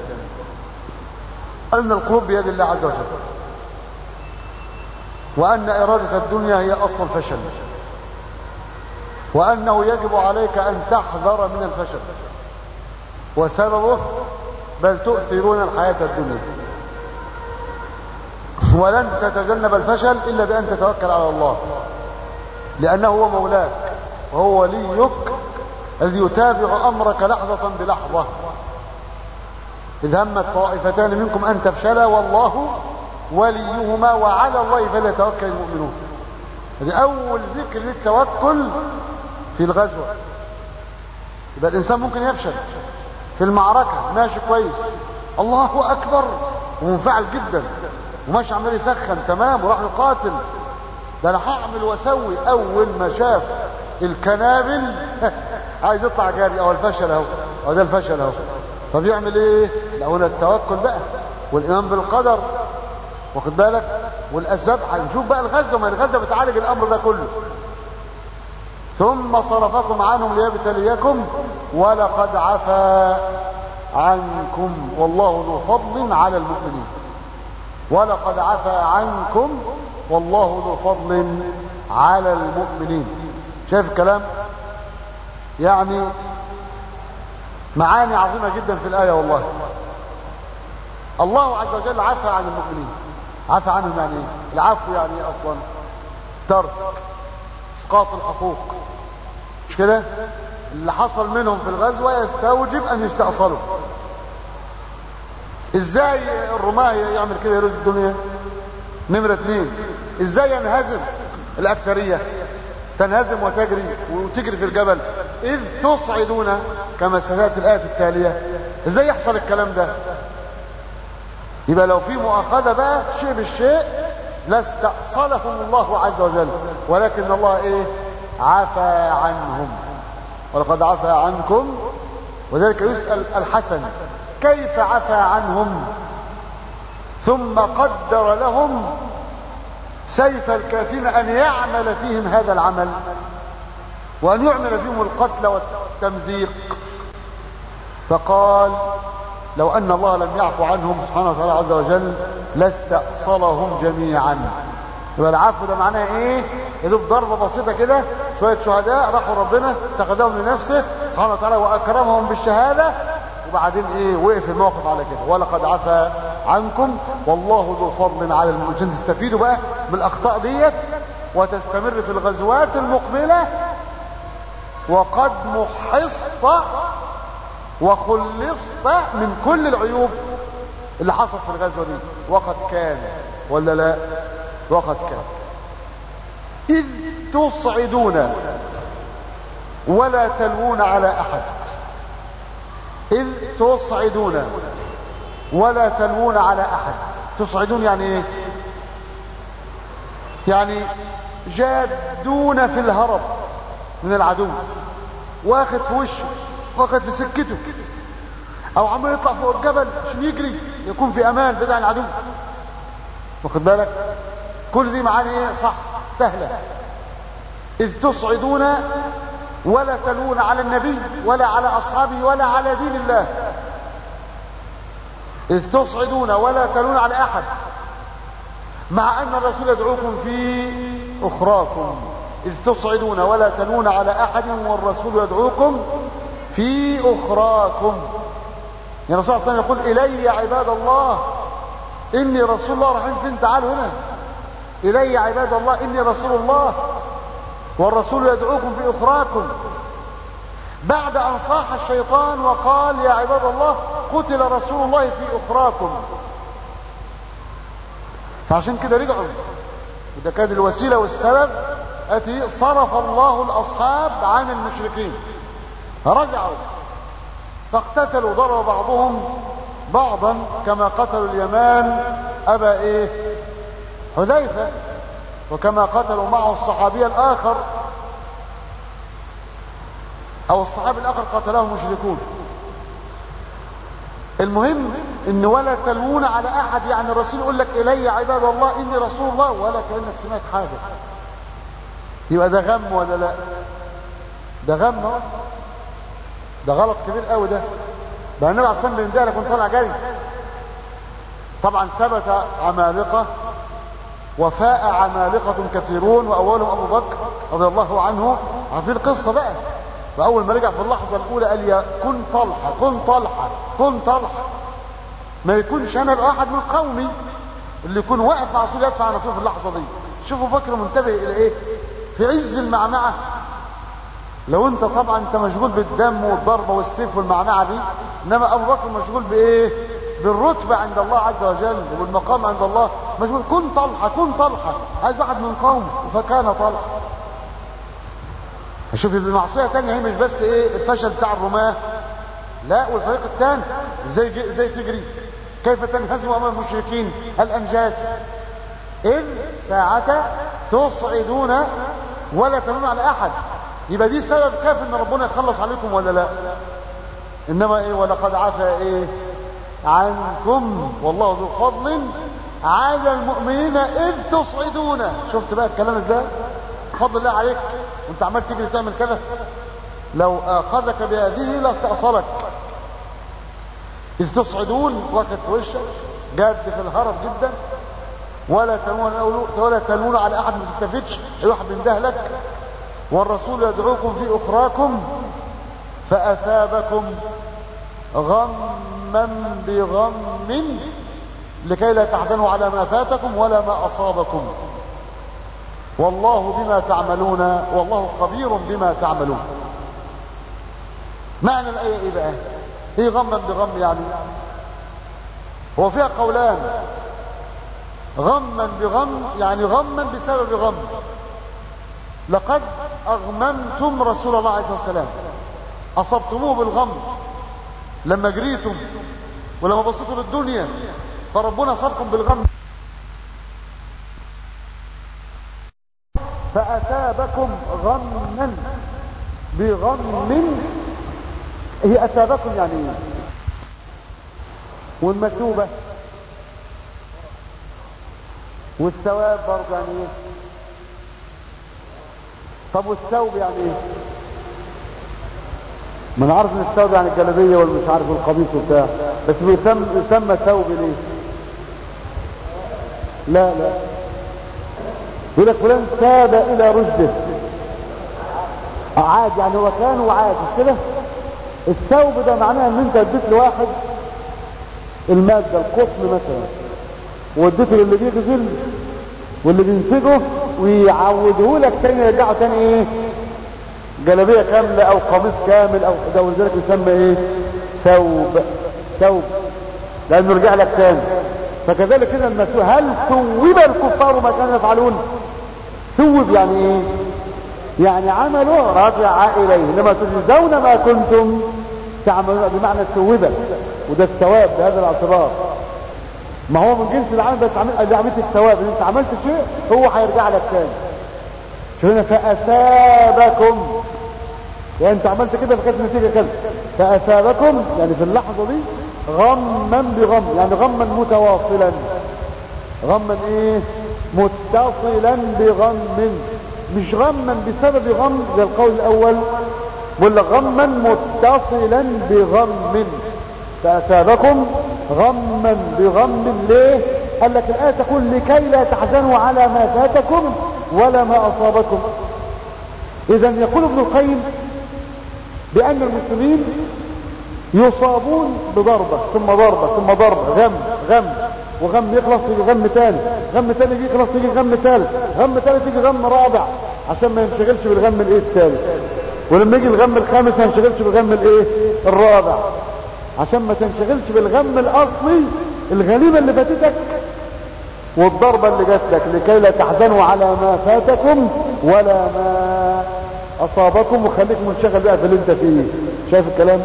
ان القلوب بيد الله عز وجل وان ارادة الدنيا هي اصل الفشل وانه يجب عليك ان تحذر من الفشل وسببه بل تؤثرون الحياة الدنيا ولن تتجنب الفشل إلا بأن تتوكل على الله لأنه هو مولاك وهو وليك الذي يتابع أمرك لحظة بلحظة إذ همت طائفتان منكم أن تفشلا والله وليهما وعلى الله فليتوكل المؤمنون هذه أول ذكر للتوكل في الغزوة يبقى الإنسان ممكن يفشل في المعركة ماشي كويس الله أكبر ومنفعل جدا وماشي عمال يسخن تمام وراح يقاتل ده انا هعمل واسوي اول ما شاف الكنابل عايز يطلع جاري او الفشل اهو او ده الفشل اهو طب يعمل ايه لا هنا التوكل بقى والايمان بالقدر واخد بالك والاسباب هنشوف بقى الغزه ما الغزه بتعالج الامر ده كله ثم صرفكم عنهم ليبتليكم ولقد عفا عنكم والله ذو فضل على المؤمنين ولقد عفا عنكم والله ذو فضل على المؤمنين شايف الكلام يعني معاني عظيمة جدا في الآية والله الله عز وجل عفى عن المؤمنين عفى عنهم يعني ايه العفو يعني ايه اصلا ترك اسقاط الحقوق مش كده اللي حصل منهم في الغزوة يستوجب ان يستأصلوا ازاي الرماة يعمل كده يرد الدنيا نمرة اثنين ازاي ينهزم الاكثرية تنهزم وتجري وتجري في الجبل اذ تصعدون كما ستاتي الايه التاليه ازاي يحصل الكلام ده يبقى لو في مؤاخذه بقى شيء بالشيء لاستأصلهم الله عز وجل ولكن الله ايه عفى عنهم ولقد عفى عنكم وذلك يسأل الحسن كيف عفى عنهم ثم قدر لهم سيف الكافرين أن يعمل فيهم هذا العمل وأن يعمل فيهم القتل والتمزيق فقال لو أن الله لم يعفو عنهم سبحانه وتعالى عز وجل لاستأصلهم جميعا يبقى العفو ده معناه ايه يدوب ضربة بسيطة كده شوية شهداء راحوا ربنا اتخذهم لنفسه سبحانه وتعالى واكرمهم بالشهادة وبعدين ايه وقف الموقف على كده ولقد عفا عنكم والله ذو فضل على المؤمنين عشان تستفيدوا بقى من الاخطاء ديت وتستمر في الغزوات المقبلة وقد محصت وخلصت من كل العيوب اللي حصلت في الغزوة دي وقد كان ولا لا وقد كان إذ تصعدون ولا تلوون على أحد إذ تصعدون ولا تلوون على أحد تصعدون يعني إيه يعني جادون في الهرب من العدو واخد في وشه واخد في سكته او عمال يطلع فوق الجبل عشان يجري يكون في امان بدع عن العدو واخد بالك كل دي معاني ايه صح سهله اذ تصعدون ولا تلون على النبي ولا على اصحابه ولا على دين الله اذ تصعدون ولا تلون على احد مع ان الرسول يدعوكم في اخراكم اذ تصعدون ولا تلون على احد والرسول يدعوكم في اخراكم يا رسول الله صلى الله عليه وسلم يقول الي عباد الله اني رسول الله رايحين فين تعالوا هنا الي عباد الله اني رسول الله والرسول يدعوكم في اخراكم بعد ان صاح الشيطان وقال يا عباد الله قتل رسول الله في اخراكم فعشان كده رجعوا وده كان الوسيله والسبب التي صرف الله الاصحاب عن المشركين رجعوا فاقتتلوا ضرب بعضهم بعضا كما قتلوا اليمان ابا ايه حذيفه وكما قتلوا معه الصحابي الاخر او الصحابي الاخر قتله المشركون المهم ان ولا تلوون على احد يعني الرسول يقول لك الي عباد الله اني رسول الله ولا كانك سمعت حاجه يبقى ده غم ولا لا ده غم اهو ده غلط كبير قوي ده بقى النبي عليه الصلاه والسلام لك وانت طالع جري طبعا ثبت عمالقه وفاء عمالقة كثيرون وأولهم أبو بكر رضي الله عنه عارفين القصة بقى فأول ما رجع في اللحظة الأولى قال يا كن طلحة كن طلحة كن طلحة ما يكونش أنا بقى واحد من قومي اللي يكون واقف مع رسول يدفع عن رسول في اللحظة دي شوفوا بكر منتبه إلى إيه في عز المعمعة لو انت طبعا انت مشغول بالدم والضربة والسيف والمعمعة دي انما ابو بكر مشغول بايه بالرتبة عند الله عز وجل وبالمقام عند الله مشغول كن طلحة كن طلحة عايز واحد من قوم فكان طلحة شوف المعصية تانية هي مش بس ايه الفشل بتاع الرماة لا والفريق الثاني زي زي تجري كيف تنهزم امام المشركين الانجاز ان ساعة تصعدون ولا تلون على احد يبقى دي سبب كاف ان ربنا يخلص عليكم ولا لا انما ايه ولقد عفا ايه عنكم والله ذو فضل على المؤمنين اذ تصعدون شفت بقى الكلام ازاي فضل الله عليك وانت عمال تجري تعمل كده لو اخذك بهذه لاستأصلك اذ تصعدون واخد في وشك جاد في الهرب جدا ولا تلون ولا تلون على احد ما تستفدش اي واحد بينده لك والرسول يدعوكم في اخراكم فاثابكم غما بغم لكي لا تحزنوا على ما فاتكم ولا ما اصابكم والله بما تعملون والله خبير بما تعملون معنى الايه ايه بقى ايه غما بغم يعني هو فيها قولان غما بغم يعني غما بسبب غم لقد اغممتم رسول الله عليه الصلاه والسلام اصبتموه بالغم لما جريتم ولما بصيتوا للدنيا فربنا اصابكم بالغم فأثابكم غما بغم هي أثابكم يعني ايه والمكتوبة والثواب برضه يعني ايه طب والثوب يعني ايه ما انا عارف ان الثوب يعني الجلابيه والمش عارف القميص وبتاع بس بيسمى يسمى ثوب ليه لا لا يقول لك فلان تاب الى رشده عاد يعني هو كان وعاد مش كده الثوب ده معناه ان انت اديت لواحد المادة القطن مثلا واديته للي بيغزل واللي بينتجه ويعوده لك تاني يرجعه تاني ايه جلابيه كامله او قميص كامل او ده ولذلك يسمى ايه ثوب ثوب لانه رجع لك تاني فكذلك كده المسؤول هل ثوب الكفار ما كانوا يفعلون ثوب يعني ايه يعني عمله رجع اليه لما تجزون ما كنتم تعملون بمعنى ثوب وده الثواب بهذا الاعتبار ما هو من جنس العمل بس عمل عملت الثواب ان انت عملت شيء هو هيرجع لك تاني شوف هنا فاثابكم يعني انت عملت كده فكانت النتيجه كذا فاثابكم يعني في اللحظه دي غما بغم يعني غما متواصلا غما ايه متصلا بغم مش غما بسبب غم زي القول الاول ولا غما متصلا بغم فأثابكم غما بغم ليه قال لك الآية تقول لكي لا تحزنوا على ما فاتكم ولا ما أصابكم إذا يقول ابن القيم بأن المسلمين يصابون بضربة ثم ضربة ثم ضربة غم غم وغم يخلص يجي غم تاني غم تاني يجي يخلص يجي غم ثالث غم ثالث يجي غم رابع عشان ما ينشغلش بالغم الايه الثالث ولما يجي الغم الخامس ما ينشغلش بالغم الايه الرابع عشان ما تنشغلش بالغم الاصلي الغنيمة اللي فاتتك والضربة اللي جات لك لكي لا تحزنوا على ما فاتكم ولا ما اصابكم وخليك منشغل بقى في اللي انت فيه شايف الكلام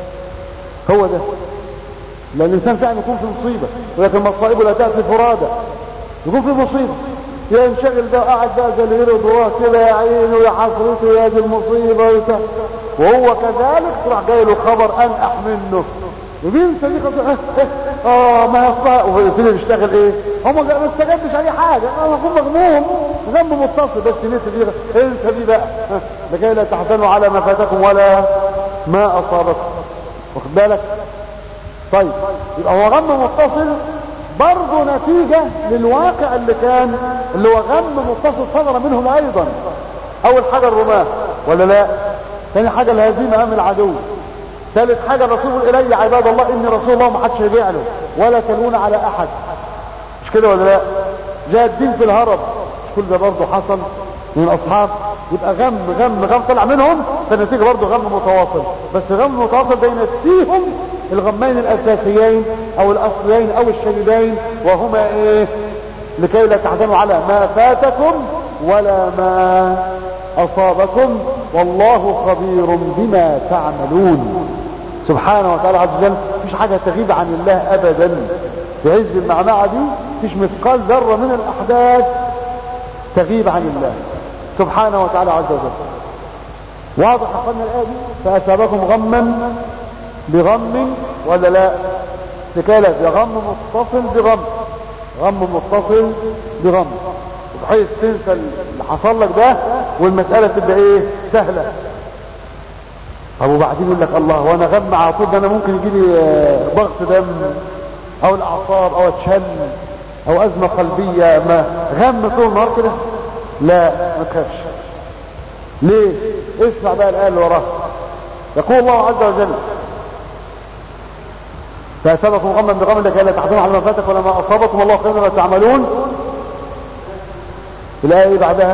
هو ده لان الانسان فعلا يكون في مصيبة ولكن المصائب لا تأتي فرادى يكون في مصيبة ينشغل بقى قاعد بقى زي اللي يرد وراه كده يا عينه يا حسرته يا دي المصيبة ويتا. وهو كذلك تروح جاي له خبر انقح منه وبينسى دي خطأ اه ما يصلح ويبتدي بيشتغل ايه هم ما استجابش اي حاجه انا اكون مغموم ذنب متصل بس نسي دي انسى دي بقى لكي لا تحزنوا على ما فاتكم ولا ما اصابكم واخد بالك طيب يبقى هو غم متصل برضه نتيجة للواقع اللي كان اللي هو غم متصل صدر منهم ايضا اول حاجة الرماة ولا لا ثاني حاجة الهزيمة امن العدو ثالث حاجة الرسول الي عباد الله اني رسول الله ما حدش يبيع له ولا تلون على احد مش كده ولا لا جاء الدين في الهرب مش كل ده برضه حصل من الاصحاب يبقى غم غم غم طلع منهم فالنتيجة برضه غم متواصل بس غم متواصل ده ينسيهم الغمين الاساسيين او الاصليين او الشديدين وهما ايه لكي لا تحزنوا على ما فاتكم ولا ما اصابكم والله خبير بما تعملون سبحانه وتعالى عز وجل مفيش حاجة تغيب عن الله ابدا في عز المعنعة دي مفيش مثقال ذرة من الاحداث تغيب عن الله سبحانه وتعالى عز وجل واضح قلنا الآية دي فأثابكم غما بغم ولا لا لكي لا غم متصل بغم غم متصل بغم بحيث تنسى اللي حصل لك ده والمسألة تبقى ايه سهلة طب وبعدين يقول لك الله وانا غم على طول ده انا ممكن يجي لي ضغط دم او الاعصاب او اتشل او ازمة قلبية ما غم طول النهار كده لا ما تخافش ليه اسمع بقى الآية اللي وراها يقول الله عز وجل فأسابكم غما بغم لكي لا تحزنوا على ما فاتك ولا ما أصابكم الله خير ما تعملون الآية بعدها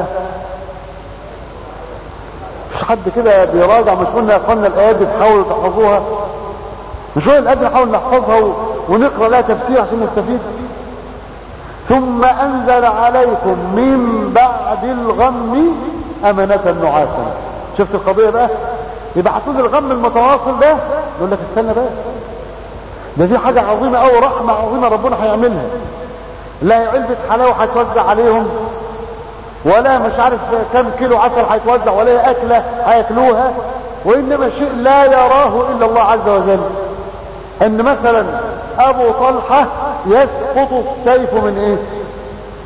مش حد كده بيراجع مش قلنا يا اخوانا الآيات دي تحاولوا تحفظوها مش قلنا الآيات نحاول نحفظها ونقرأ لها تفسير عشان نستفيد ثم أنزل عليكم من بعد الغم أمنة نعاسا شفت القضية بقى يبقى هتقول الغم المتواصل ده يقول لك استنى بقى ده دي حاجة عظيمة أو رحمة عظيمة ربنا هيعملها لا علبة حلاوة هيتوزع عليهم ولا مش عارف كم كيلو عسل هيتوزع ولا أكلة هياكلوها وإنما شيء لا يراه إلا الله عز وجل إن مثلا أبو طلحة يسقط السيف من إيه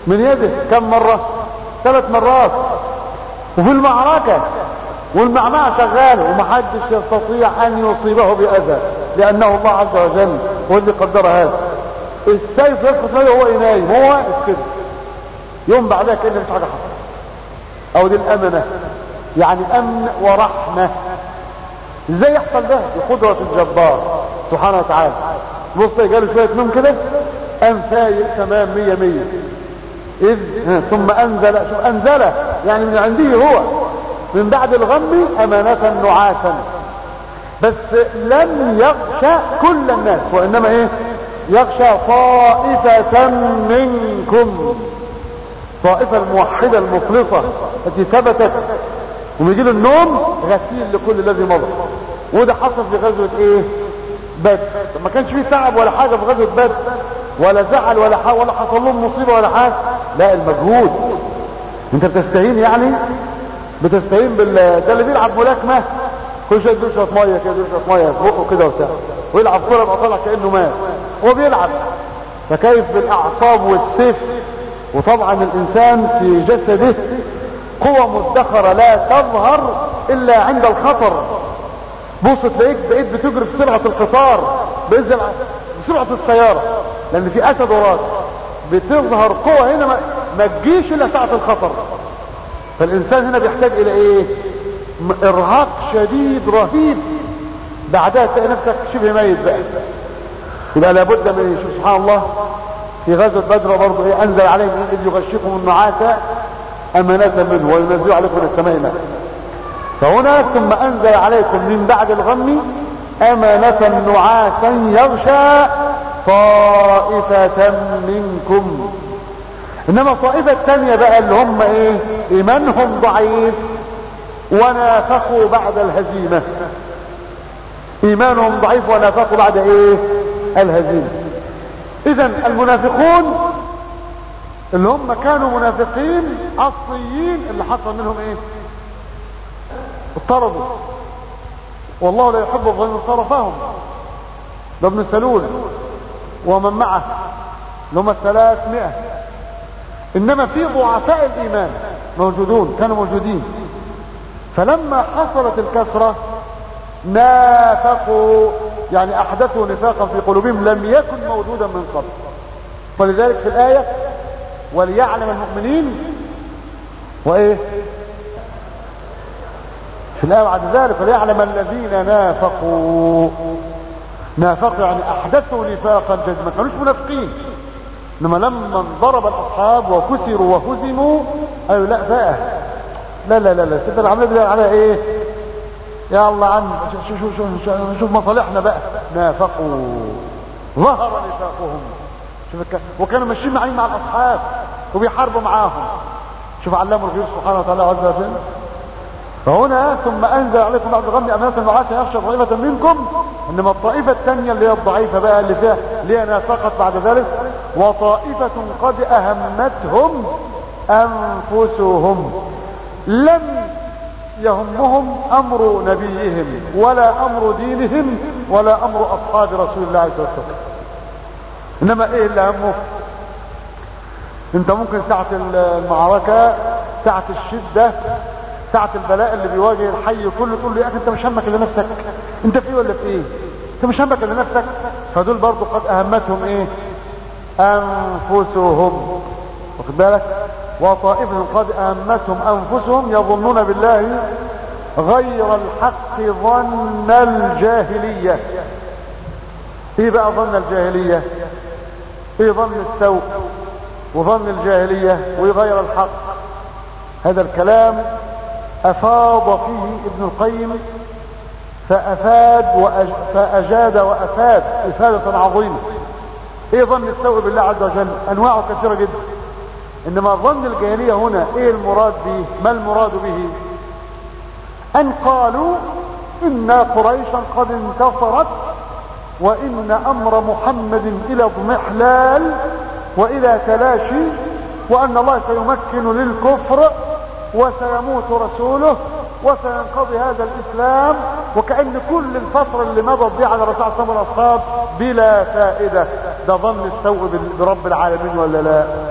من يده كم مرة ثلاث مرات وفي المعركة والمعمعة شغالة ومحدش يستطيع ان يصيبه باذى لانه الله عز وجل هو اللي قدر هذا السيف يسقط له وهو نايم هو واقف كده يوم بعدها كأن مش حاجة حصلت او دي الامنة يعني امن ورحمة ازاي يحصل ده بقدرة الجبار سبحانه وتعالى بص جاله شوية نوم كده قام فايق تمام مية مية اذ ثم انزل شوف انزل يعني من عنده هو من بعد الغم امانة نعاسا بس لم يخشى كل الناس وانما ايه يخشى طائفة منكم طائفة الموحدة المخلصة التي ثبتت ويجي له النوم غسيل لكل الذي مضى وده حصل في غزوة ايه بدر ما كانش فيه تعب ولا حاجة في غزوة بدر ولا زعل ولا حاجة ولا حصل لهم مصيبة ولا حاجة لا المجهود انت بتستهين يعني بتستهين بال ده اللي بيلعب ملاكمة كل شويه يدور شويه ميه كده يدور شويه ميه في بقه كده وبتاع ويلعب كوره يبقى طالع كانه مات هو بيلعب فكيف بالاعصاب والسيف وطبعا الانسان في جسده قوة مدخرة لا تظهر الا عند الخطر بص تلاقيك بقيت بتجري بسرعة القطار بسرعة السيارة لان في اسد وراك بتظهر قوة هنا ما, ما تجيش الا ساعة الخطر فالانسان هنا بيحتاج الى ايه ارهاق شديد رهيب بعدها تلاقي نفسك شبه ميت بقى يبقى لابد من شوف سبحان الله في غزوة بدر برضه ايه انزل عليهم اذ يغشيكم النعاس امانة منه وينزل عليكم من السماء ماء فهنا ثم انزل عليكم من بعد الغم امانة نعاسا يغشى طائفة منكم انما الطائفة الثانية بقى اللي هم ايه ايمانهم ضعيف ونافقوا بعد الهزيمة ايمانهم ضعيف ونافقوا بعد ايه الهزيمة اذا المنافقون اللي هم كانوا منافقين اصليين اللي حصل منهم ايه اضطردوا والله لا يحب الظالمين صرفهم ده ابن سلول ومن معه اللي هم الثلاثمائة انما في ضعفاء الايمان موجودون كانوا موجودين فلما حصلت الكسرة نافقوا يعني احدثوا نفاقا في قلوبهم لم يكن موجودا من قبل فلذلك في الآية وليعلم المؤمنين وايه في الآية بعد ذلك وليعلم الذين نافقوا نافقوا يعني احدثوا نفاقا جزما ما كانوش منافقين انما لما انضرب الاصحاب وكسروا وهزموا قالوا لا بقى لا لا لا لا ست العمليه دي على ايه يا الله عم شوف شوف شوف شوف, شوف مصالحنا بقى نافقوا ظهر نفاقهم شوف الك... وكانوا ماشيين معين مع الاصحاب وبيحاربوا معاهم شوف علموا الغيب سبحانه وتعالى عز وجل فهنا ثم انزل عليكم بعد غم امانه النعاس يخشى طائفه منكم انما الطائفه الثانيه اللي هي الضعيفه بقى اللي فيها اللي هي نافقت بعد ذلك وطائفه قد اهمتهم انفسهم لم يهمهم امر نبيهم ولا امر دينهم ولا امر اصحاب رسول الله عليه الصلاه والسلام انما ايه اللي همه انت ممكن ساعة المعركة ساعة الشدة ساعة البلاء اللي بيواجه الحي كله تقول له يا اخي انت مش همك الا نفسك انت في ايه ولا في ايه انت مش همك الا نفسك فدول برضو قد اهمتهم ايه انفسهم واخد بالك وطائفة قد اهمتهم انفسهم يظنون بالله غير الحق ظن الجاهلية ايه بقى ظن الجاهلية ايه ظن السوء وظن الجاهلية ويغير الحق هذا الكلام افاض فيه ابن القيم فافاد وأج... فاجاد وافاد افادة عظيمة ايه ظن السوء بالله عز وجل انواعه كثيرة جدا انما ظن الجاهلية هنا ايه المراد به ما المراد به ان قالوا ان قريشا قد انتصرت وان امر محمد الى اضمحلال والى تلاشي وان الله سيمكن للكفر وسيموت رسوله وسينقضي هذا الاسلام وكأن كل الفترة اللي مضت دي على رسول الله والاصحاب بلا فائدة ده ظن السوء برب العالمين ولا لا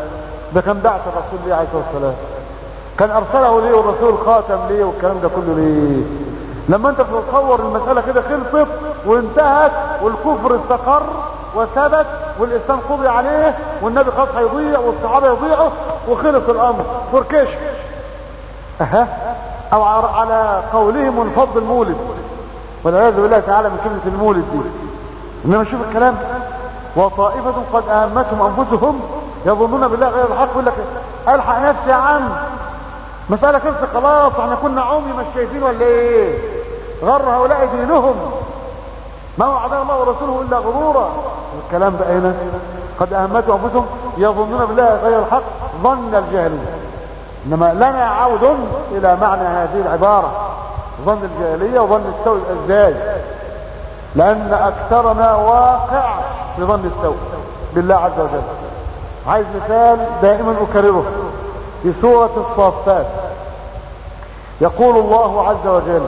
ده كان بعث الرسول ليه عليه الصلاه والسلام كان ارسله ليه والرسول خاتم ليه والكلام ده كله ليه لما انت تتصور المسألة كده خلصت وانتهت والكفر استقر وثبت والاسلام قضي عليه والنبي خلاص هيضيع والصحابة يضيعوا وخلص الامر فركش اها او على قولهم ونفض المولد والعياذ بالله تعالى من كلمة المولد دي انما شوف الكلام وطائفة قد اهمتهم انفسهم يظنون بالله غير الحق يقول لك الحق نفسي يا عم مسألة خلصت خلاص احنا كنا عمي مش شايفين ولا ايه غر هؤلاء دينهم ما وعدنا الله ورسوله الا غرورا الكلام بقى هنا قد اهمته انفسهم يظنون بالله غير الحق ظن الجاهلين انما لنا عود الى معنى هذه العبارة ظن الجاهلية وظن السوء ازاي لان اكثرنا واقع في ظن السوء بالله عز وجل عايز مثال دائما اكرره في سورة الصافات يقول الله عز وجل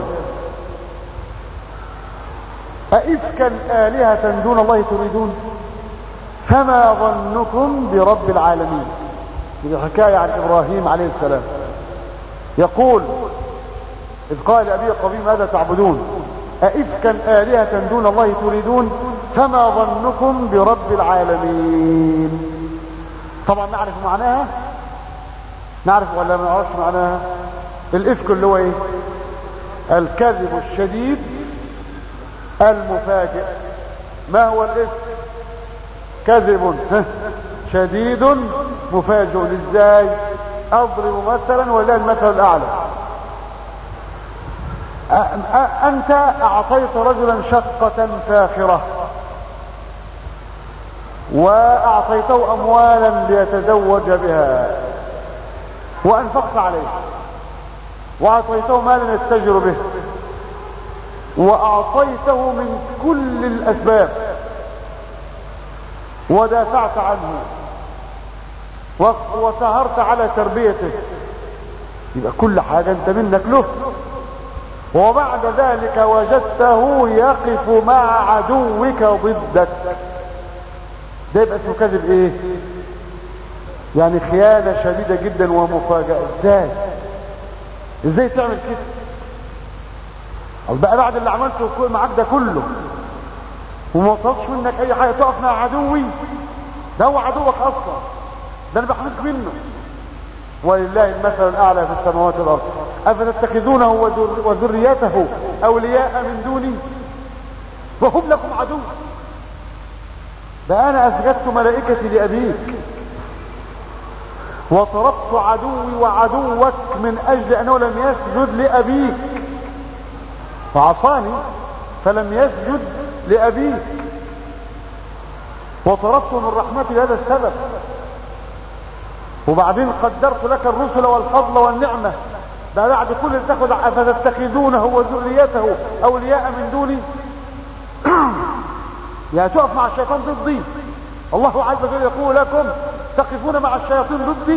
أئفكا آلهة دون الله تريدون فما ظنكم برب العالمين هذه حكاية عن إبراهيم عليه السلام يقول إذ قال أبي قبيل ماذا تعبدون أئفكا آلهة دون الله تريدون فما ظنكم برب العالمين طبعا نعرف معناها نعرف ولا ما نعرفش معناها الإفك اللي هو ايه الكذب الشديد المفاجئ ما هو الإفك كذب شديد مفاجئ ازاي اضرب مثلا ولا المثل الاعلى انت اعطيت رجلا شقة فاخرة واعطيته اموالا ليتزوج بها وانفقت عليه واعطيته مالا يستجر به واعطيته من كل الاسباب ودافعت عنه وسهرت على تربيته يبقى كل حاجة انت منك له وبعد ذلك وجدته يقف مع عدوك ضدك ده يبقى اسمه كذب ايه يعني خيانة شديدة جدا ومفاجأة ازاي ازاي تعمل كده بقى بعد اللي عملته معاك ده كله وما طلبش منك اي حاجة تقف مع عدوي ده هو عدوك اصلا ده انا بحميك منه ولله المثل الاعلى في السماوات والارض افتتخذونه وذريته اولياء من دوني وهم لكم عدو ده انا اسجدت ملائكتي لابيك وطردت عدوي وعدوك من اجل انه لم يسجد لابيك فعصاني فلم يسجد لابيك وطردته من رحمتي لهذا السبب وبعدين قدرت لك الرسل والفضل والنعمة ده بعد كل تاخد افتتخذونه وذريته اولياء من دوني يعني تقف مع الشيطان ضدي الله عز وجل يقول لكم تقفون مع الشياطين ضدي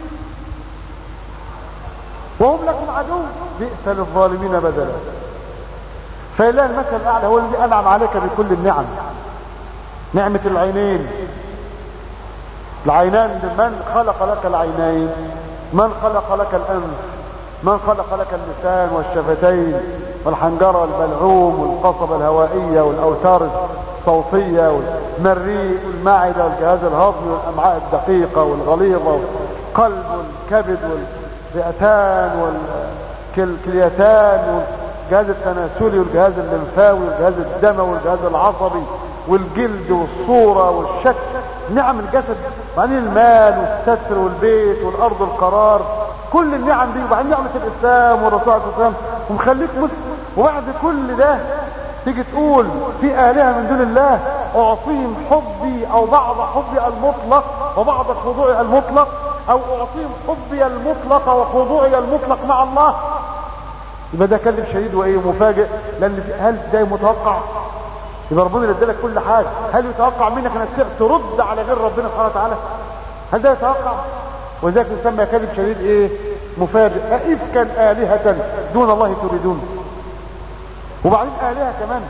وهم لكم عدو بئس للظالمين بدلا فإله المثل الأعلى هو الذي أنعم عليك بكل النعم نعمة العينين العينان من خلق لك العينين من خلق لك الأنف من خلق لك اللسان والشفتين والحنجرة والبلعوم والقصبة الهوائية والأوتار الصوتية والمريء والمعدة والجهاز الهضمي والأمعاء الدقيقة والغليظة والقلب والكبد والرئتان والكليتان والجهاز التناسلي والجهاز الليمفاوي والجهاز الدموي والجهاز العصبي والجلد والصورة والشك نعم الجسد وبعدين المال والستر والبيت والارض القرار كل النعم دي وبعدين نعمة الاسلام والرسول عليه الصلاة والسلام ومخليك مسلم وبعد كل ده تيجي تقول في آلهة من دون الله أعطيهم حبي أو بعض حبي المطلق وبعض خضوعي المطلق أو أعطيهم حبي المطلق وخضوعي المطلق مع الله يبقى ده كذب شديد وإيه مفاجئ لأن هل ده متوقع يبقى ربنا اللي ادالك كل حاجة هل يتوقع منك انك ترد على غير ربنا سبحانه وتعالى هل ده يتوقع وذلك يسمى كذب شديد ايه مفاجئ افكا الهة دون الله تريدون وبعدين الهة كمان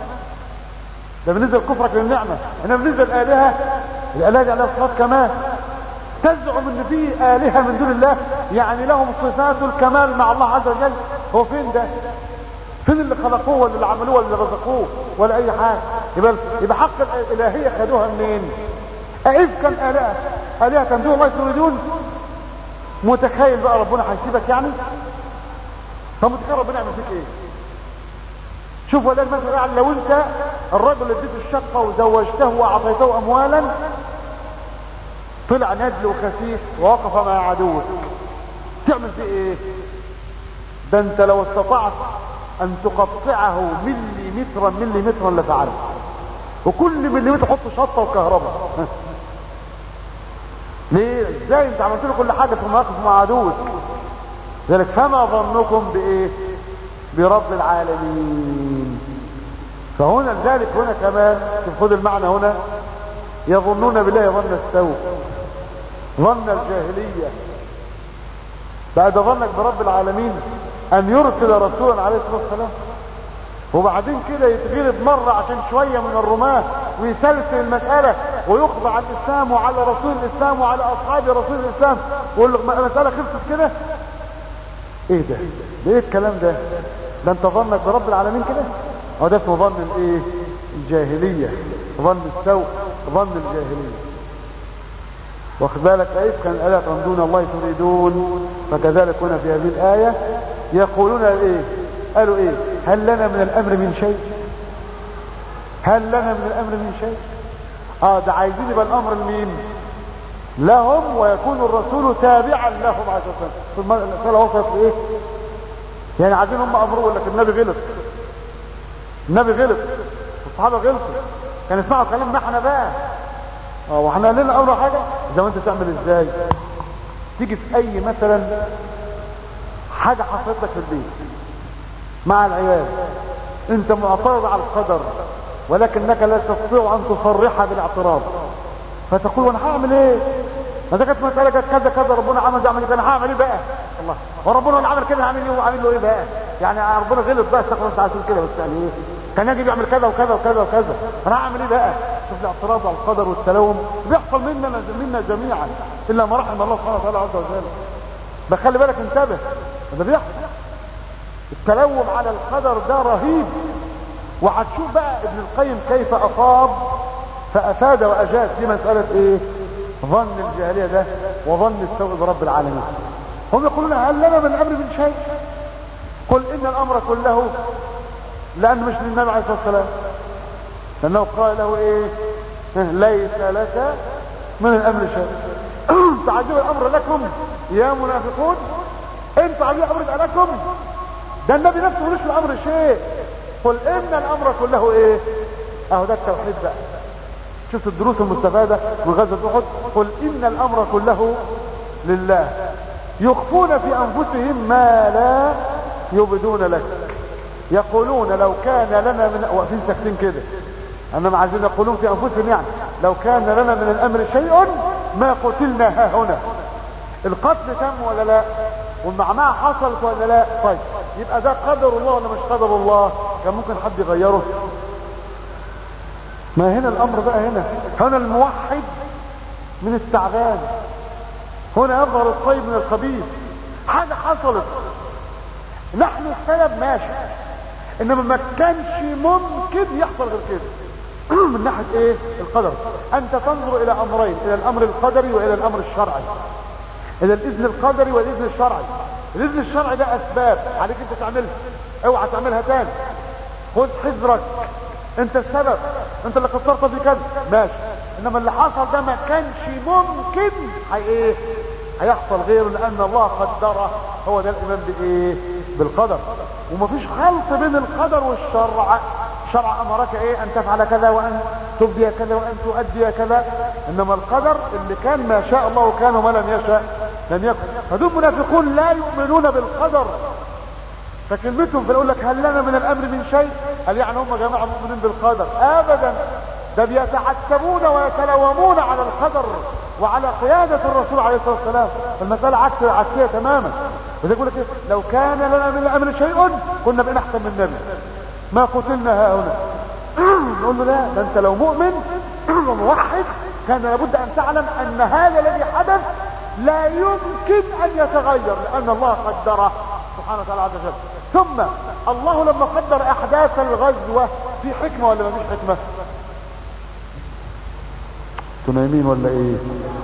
ده بالنسبة لكفرك للنعمة انما بالنسبة للالهة الالهة دي عليها صفات كمان تزعم ان في الهه من دون الله يعني لهم صفات الكمال مع الله عز وجل هو فين ده فين اللي خلقوه ولا اللي عملوه ولا اللي رزقوه ولا اي حاجه يبقى يبقى حق الالهيه خدوها منين أئفكا آلهة آلهة دون الله تريدون متخيل بقى ربنا هيسيبك يعني طب متخيل ربنا يعمل فيك ايه شوف ولا المثل يعني لو انت الرجل اللي اديته الشقه وزوجته واعطيته اموالا طلع نجل وخسيس ووقف مع عدوك تعمل فيه ايه ده انت لو استطعت ان تقطعه ملي مترا ملي مترا لفعلت وكل ملي متر حط شطه وكهرباء ليه ازاي انت عملت له كل حاجه في مواقف مع عدوك ذلك فما ظنكم بايه برب العالمين فهنا لذلك هنا كمان خد المعنى هنا يظنون بالله ظن السوء ظن الجاهلية بعد ظنك برب العالمين ان يرسل رسولا عليه الصلاة والسلام وبعدين كده يتغلب مرة عشان شوية من الرماة ويسلسل المسألة ويخضع الإسلام وعلى رسول الإسلام وعلى أصحاب رسول الإسلام والمسألة خلصت كده ايه ده ده ايه الكلام ده ده انت ظنك برب العالمين كده هو ده اسمه ظن الايه الجاهلية ظن السوء ظن الجاهلية واخد بالك ايه كان الا دون الله تريدون فكذلك هنا في هذه الآية يقولون ايه قالوا ايه هل لنا من الامر من شيء هل لنا من الامر من شيء اه ده عايزين يبقى الامر لمين لهم ويكون الرسول تابعا لهم عليه الصلاه والسلام المساله وصلت لايه يعني عايزين هم امروه يقول لك النبي غلط النبي غلط الصحابه غلطوا كان يسمعوا كلامنا احنا بقى اه واحنا لنا اول حاجه زي ما انت تعمل ازاي تيجي في اي مثلا حاجه حصلت لك في البيت مع العيال انت معترض على القدر ولكنك لا تستطيع ان تصرح بالاعتراض فتقول وانا هعمل ايه ما ده كانت مساله كانت كذا كذا ربنا عمل ده عمل كده انا هعمل ايه بقى الله وربنا اللي عمل كده هعمل ايه وعامل له ايه بقى يعني ربنا غلط بقى استغفر الله عشان كده بس يعني ايه كان يجب يعمل كذا وكذا وكذا وكذا انا هعمل ايه بقى شوف الاعتراض على القدر والتلوم بيحصل منا منا جميعا الا ما رحم الله سبحانه وتعالى عز وجل بخلي بالك انتبه ده بيحصل التلوم على القدر ده رهيب وهتشوف بقى ابن القيم كيف اصاب فافاد واجاز دي مسألة ايه ظن الجاهلية ده وظن السوء برب العالمين هم يقولون هل لنا من الامر من شيء قل ان الامر كله لان مش للنبي عليه الصلاة والسلام لانه قال له ايه ليس لك من الامر شيء تعجب الامر لكم يا منافقون انت عجب الامر لكم ده النبي نفسه ملوش في الامر شيء قل ان الامر كله ايه اهو ده التوحيد بقى شفت الدروس المستفادة من غزوة احد قل ان الامر كله لله يخفون في انفسهم ما لا يبدون لك يقولون لو كان لنا من واقفين ساكتين كده انما عايزين يقولون في انفسهم يعني لو كان لنا من الامر شيء ما قتلنا ها هنا القتل تم ولا لا والمعمعة حصلت ولا لا طيب يبقى ده قدر الله ولا مش قدر الله كان ممكن حد يغيره ما هنا الامر بقى هنا هنا الموحد من التعبان هنا يظهر الطيب من الخبيث حاجة حصلت نحن السبب ماشي انما ما كانش ممكن يحصل غير كده من ناحية ايه القدر انت تنظر الى امرين الى الامر القدري والى الامر الشرعي الى الاذن القدري والاذن الشرعي الاذن الشرعي ده اسباب عليك انت تعملها اوعى تعملها تاني خد حذرك انت السبب انت اللي قصرت في كذا ماشي انما اللي حصل ده ما كانش ممكن هي ايه هيحصل غيره لان الله قدره هو ده الايمان بايه بالقدر ومفيش خلط بين القدر والشرع الشرع امرك ايه ان تفعل كذا وان تبدي كذا وان تؤدي كذا انما القدر اللي كان ما شاء الله كان وما لم يشاء لم يكن فدول منافقون لا يؤمنون بالقدر فكلمتهم فيقول لك هل لنا من الامر من شيء هل يعني هم جماعه مؤمنين بالقدر ابدا ده بيتعتبون ويتلومون على القدر وعلى قيادة الرسول عليه الصلاة والسلام المسألة عكس عكسية تماما وزي يقول لك إيه؟ لو كان لنا من الامر شيء كنا بقينا احسن من النبي ما قتلنا ها هنا نقول له لا ده انت لو مؤمن وموحد كان لابد ان تعلم ان هذا الذي حدث لا يمكن ان يتغير لان الله قدره سبحانه وتعالى عز وجل ثم الله لما قدر احداث الغزوة في حكمة ولا ما فيش حكمة تنايمين ولا ايه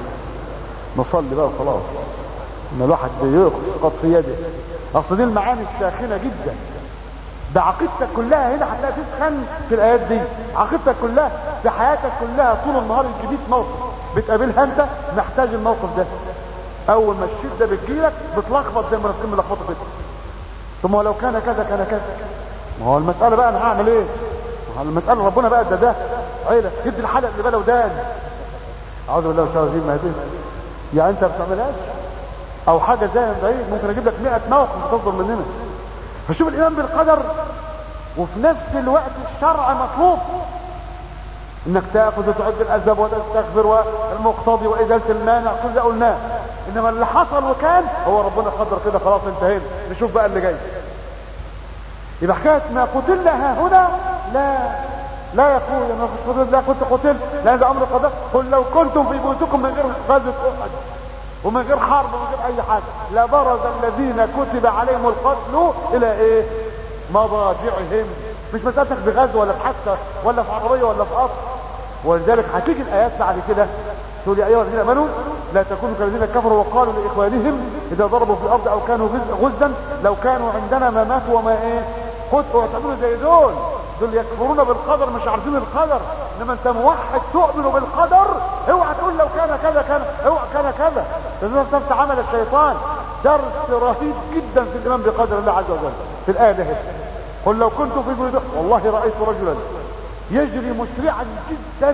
نصلي بقى خلاص ان الواحد بيقف في يده اصل دي المعاني الساخنة جدا ده عقيدتك كلها هنا هتلاقي تسخن في الايات دي عقيدتك كلها في حياتك كلها طول النهار الجديد موقف بتقابلها انت محتاج الموقف ده اول ما الشيء ده بتجيلك بتلخبط زي ما نسكن ملخبطه كده ثم لو كان كذا كان كذا ما هو المسألة بقى انا هعمل ايه ما هو المسألة ربنا بقى ده ده عيلة جد الحلق اللي بلا ودان اعوذ بالله من الشيطان الرجيم ما هديه يعني انت ما بتعملهاش او حاجة زي بعيد ممكن اجيب لك 100 موقف بتصدر مننا فشوف الايمان بالقدر وفي نفس الوقت الشرع مطلوب انك تاخذ وتعد الاسباب وتستغفر والمقتضي وازاله المانع كل ده قلناه انما اللي حصل وكان هو ربنا قدر كده خلاص انتهينا نشوف بقى اللي جاي يبقى حكايه ما قتلنا ها هنا لا لا يقول لا كنت قتلت لان ده امر قضاء قل لو كنتم في بيوتكم من غير غزوه احد ومن غير حرب ومن غير اي حاجه لبرز الذين كتب عليهم القتل الى ايه مضاجعهم مش مسألتك بغزو ولا في حادثة ولا في عربية ولا في قصر ولذلك هتيجي الآيات بعد كده تقول يا أيها الذين آمنوا لا تكونوا كالذين كفروا وقالوا لإخوانهم إذا ضربوا في الأرض أو كانوا غزا لو كانوا عندنا ما ماتوا وما إيه قتلوا وتعملوا زي دول دول يكفرون بالقدر مش عارفين القدر انما انت موحد تؤمن بالقدر اوعى تقول لو كان كذا كان اوعى كان كذا لازم نفس عمل الشيطان درس رهيب جدا في الايمان بقدر الله عز وجل في الايه ده قل لو كنت في بلد والله رأيت رجلا يجري مسرعا جدا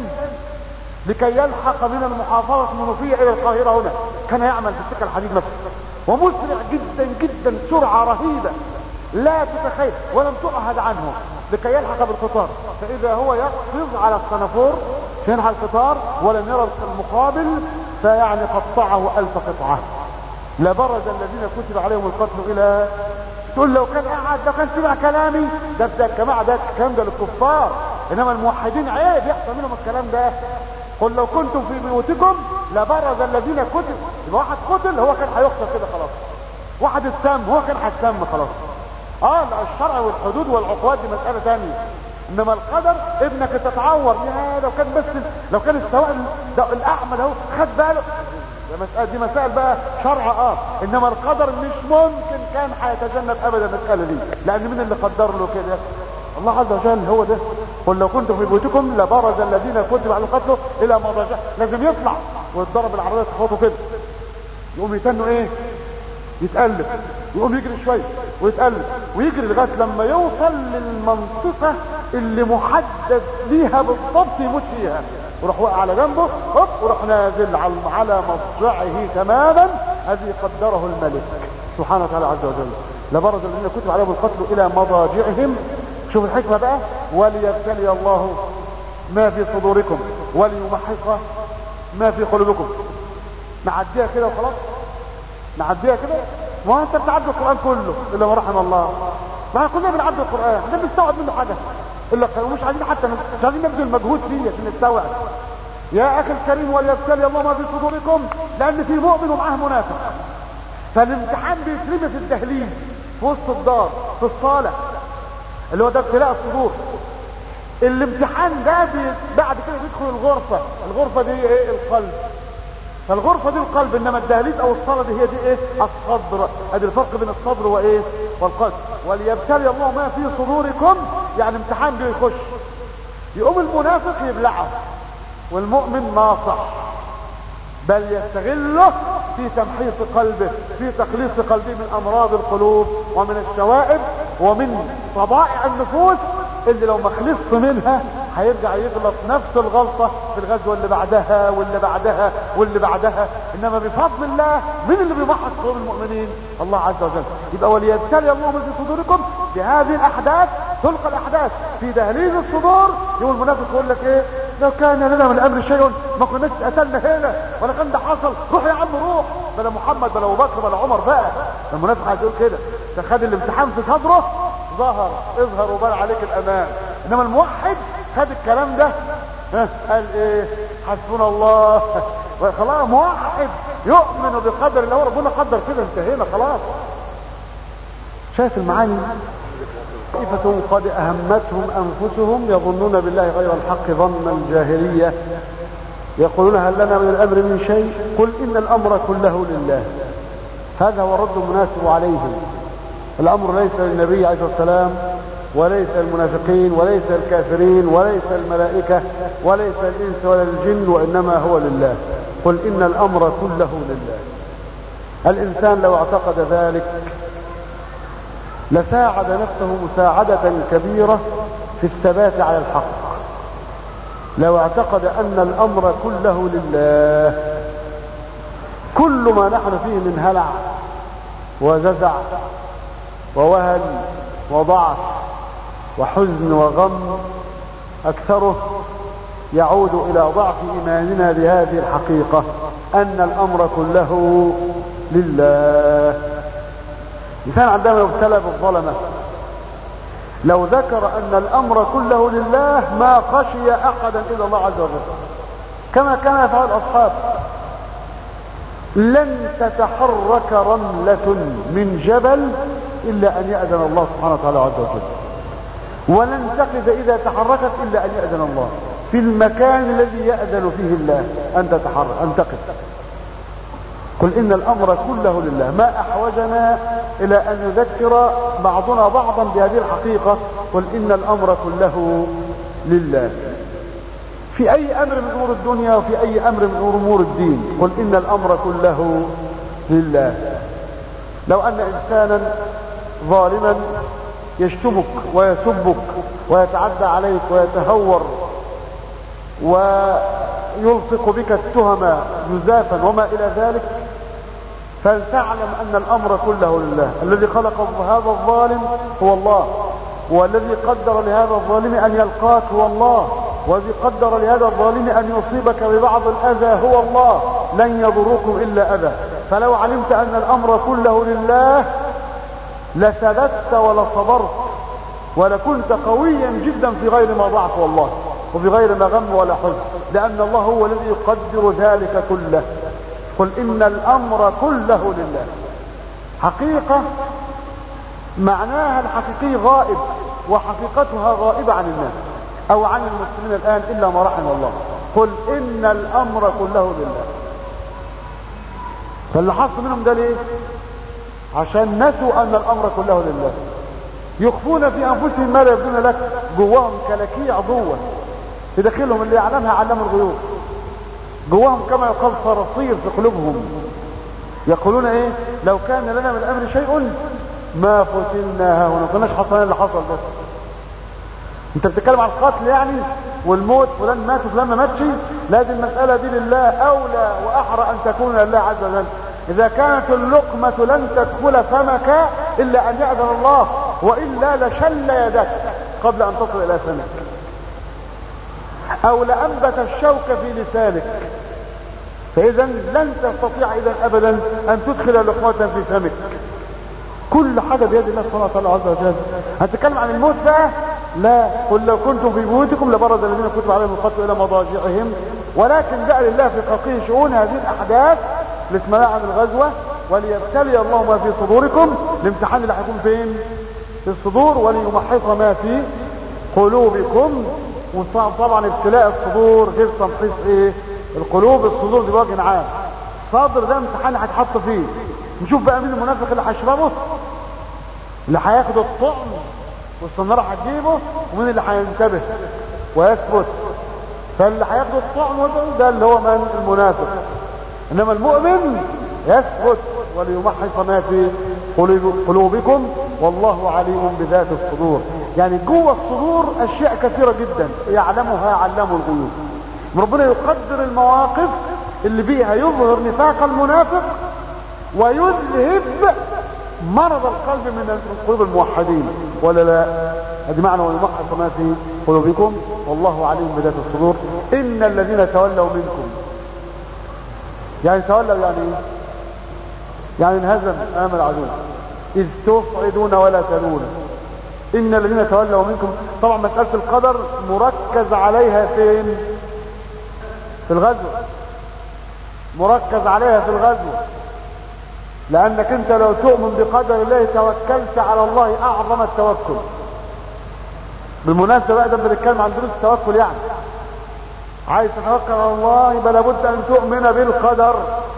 لكي يلحق من المحافظة المنوفية الى القاهرة هنا كان يعمل في السكة الحديد نفسه ومسرع جدا جدا سرعة رهيبة لا تتخيل ولم تعهد عنه لكي يلحق بالقطار فاذا هو يقفز على الصنافور ينحى القطار ولم يرى المقابل فيعني قطعه الف قطعة لبرز الذين كتب عليهم القتل الى تقول لو كان قاعد ده كان سمع كلامي ده ده الجماعه ده الكلام ده للكفار انما الموحدين عيب يحصل منهم الكلام ده قل لو كنتم في بيوتكم لبرز الذين كتب يبقى واحد قتل هو كان هيقتل كده خلاص واحد اتسم هو كان هيتسم خلاص اه الشرع والحدود والعقوبات دي مساله ثانيه انما القدر ابنك تتعور يا لو كان بس لو كان السواق ده الاعمى ده خد باله مسألة دي مسائل بقى شرع اه انما القدر مش ممكن كان هيتجنب ابدا المسألة دي لان مين اللي قدر له كده الله عز وجل هو ده قل لو كنتم في بيوتكم لبرز الذين كتب على قتله الى مضاجع لازم يطلع ويتضرب العربية تخبطه كده يقوم يتنوا ايه يتقلب يقوم يجري شوية ويتقلب ويجري لغاية لما يوصل للمنطقة اللي محدد ليها بالضبط يموت فيها وراح وقع على جنبه هوب وراح نازل على مضجعه تماما الذي قدره الملك سبحانه وتعالى عز وجل لبرز الذين كتب عليهم القتل الى مضاجعهم شوف الحكمة بقى وليبتلي الله ما في صدوركم وليمحص ما في قلوبكم نعديها كده وخلاص نعديها كده ما انت بتعدي القرآن كله الا ما رحم الله ما كلنا بنعدي القرآن احنا بنستوعب منه حاجة الا مش عايزين حتى مش عايزين نبذل مجهود فيه عشان نستوعب يا اخي الكريم وليبتلي الله ما في صدوركم لان في مؤمن ومعاه منافق فالامتحان بيترمي في الدهليز في وسط الدار في الصالة اللي هو ده ابتلاء الصدور الامتحان ده بي... بعد كده بيدخل الغرفة الغرفة دي ايه القلب فالغرفة دي القلب انما الدهليز او الصالة دي هي دي ايه الصدر ادي الفرق بين الصدر وايه والقلب وليبتلي الله ما في صدوركم يعني امتحان بيخش يقوم المنافق يبلعه والمؤمن ناصح بل يستغله في تمحيص قلبه في تخليص قلبه من امراض القلوب ومن الشوائب ومن طبائع النفوس اللي لو ما خلصت منها هيرجع يغلط نفس الغلطة في الغزوة اللي بعدها واللي بعدها واللي بعدها انما بفضل الله مين اللي بيمحص قلوب المؤمنين الله عز وجل يبقى وليبتلي الله ما في صدوركم بهذه الاحداث تلقى الاحداث في دهليز الصدور يقول المنافق يقول لك ايه لو كان لنا من الامر شيء ما كناش قتلنا هنا ولا كان ده حصل روح يا عم روح بلا محمد بلا ابو بكر بلا عمر بقى المنافق هيقول كده ده خد الامتحان في صدره ظهر اظهر وبال عليك الامان انما الموحد خد الكلام ده ها قال ايه حسبنا الله خلاص موحد يؤمن بقدر الله ربنا قدر كده انتهينا خلاص شايف المعاني طائفة قد أهمتهم أنفسهم يظنون بالله غير الحق ظن الجاهلية يقولون هل لنا من الأمر من شيء قل إن الأمر كله لله هذا هو الرد المناسب عليهم الأمر ليس للنبي عليه الصلاة والسلام وليس المنافقين وليس الكافرين وليس الملائكة وليس الإنس ولا الجن وإنما هو لله قل إن الأمر كله لله الإنسان لو اعتقد ذلك لساعد نفسه مساعدة كبيرة في الثبات على الحق لو اعتقد أن الأمر كله لله كل ما نحن فيه من هلع وجزع ووهن وضعف وحزن وغم أكثره يعود إلى ضعف إيماننا بهذه الحقيقة أن الأمر كله لله الإنسان عندما يبتلى بالظلمة لو ذكر أن الأمر كله لله ما خشي أحدا إلا الله عز وجل كما كان يفعل الأصحاب لن تتحرك رملة من جبل إلا أن يأذن الله سبحانه وتعالى عز وجل ولن تقف إذا تحركت إلا أن يأذن الله في المكان الذي يأذن فيه الله أن تتحرك أن تقف قل إن الأمر كله لله ما أحوجنا إلى أن يذكر بعضنا بعضا بهذه الحقيقة قل إن الأمر كله لله في أي أمر من أمور الدنيا وفي أي أمر من أمور الدين قل إن الأمر كله لله لو أن إنسانا ظالما يشتمك ويسبك ويتعدى عليك ويتهور ويلصق بك التهم جزافا وما إلى ذلك فلتعلم أن الأمر كله لله الذي خلق هذا الظالم هو الله والذي قدر لهذا الظالم أن يلقاك هو الله والذي قدر لهذا الظالم أن يصيبك ببعض الأذى هو الله لن يضركم إلا أذى فلو علمت أن الأمر كله لله لثبت ولصبرت ولكنت قويا جدا في غير ما ضعف والله وفي غير ما غم ولا حزن لأن الله هو الذي يقدر ذلك كله قل إن الأمر كله لله حقيقة معناها الحقيقي غائب وحقيقتها غائبة عن الناس أو عن المسلمين الآن إلا ما رحم الله قل إن الأمر كله لله فاللي حصل منهم ده ليه عشان نسوا أن الأمر كله لله يخفون في أنفسهم ما لا يبدون لك جواهم كلاكيع جوه في داخلهم اللي يعلمها علم الغيوب جواهم كما يقال صراصير في قلوبهم يقولون ايه لو كان لنا من الامر شيء ما فتنا هنا ما كناش حصلنا اللي حصل بس انت بتتكلم عن القتل يعني والموت فلان مات وفلان ما ماتش لازم المسألة دي لله اولى واحرى ان تكون لله عز وجل اذا كانت اللقمة لن تدخل فمك الا ان يأذن الله والا لشل يدك قبل ان تصل الى فمك او لانبت الشوك في لسانك فاذا لن تستطيع اذا ابدا ان تدخل لقمة في فمك كل حاجة بيد الله سبحانه وتعالى عز وجل هتتكلم عن الموت بقى لا قل لو كنتم في بيوتكم لبرز الذين كتب عليهم القتل الى مضاجعهم ولكن جعل الله في خلقه شؤون هذه الاحداث لاسمناع عن الغزوة وليبتلي الله ما في صدوركم الامتحان اللي هيكون فين في الصدور وليمحص ما في قلوبكم وطبعا ابتلاء الصدور غير تمحيص ايه القلوب الصدور دي بوجه عام صدر ده امتحان هيتحط فيه نشوف بقى مين المنافق اللي هيشربه اللي هياخد الطعم والصنارة هتجيبه ومين اللي هينتبه ويثبت فاللي هياخد الطعم ده اللي هو من المنافق انما المؤمن يثبت وليمحص ما في قلوبكم والله عليم بذات الصدور يعني جوه الصدور اشياء كثيرة جدا يعلمها علام الغيوب ربنا يقدر المواقف اللي بيها يظهر نفاق المنافق ويذهب مرض القلب من قلوب الموحدين ولا لا ادي معنى ويمحص ما في قلوبكم والله عليم بذات الصدور ان الذين تولوا منكم يعني تولوا يعني ايه يعني انهزم امام العدو اذ تصعدون ولا تلون ان الذين تولوا منكم طبعا مسألة القدر مركز عليها فين في الغزو مركز عليها في الغزو لانك انت لو تؤمن بقدر الله توكلت على الله اعظم التوكل بالمناسبة بقى ده بنتكلم عن دروس التوكل يعني عايز تتوكل على الله يبقى لابد ان تؤمن بالقدر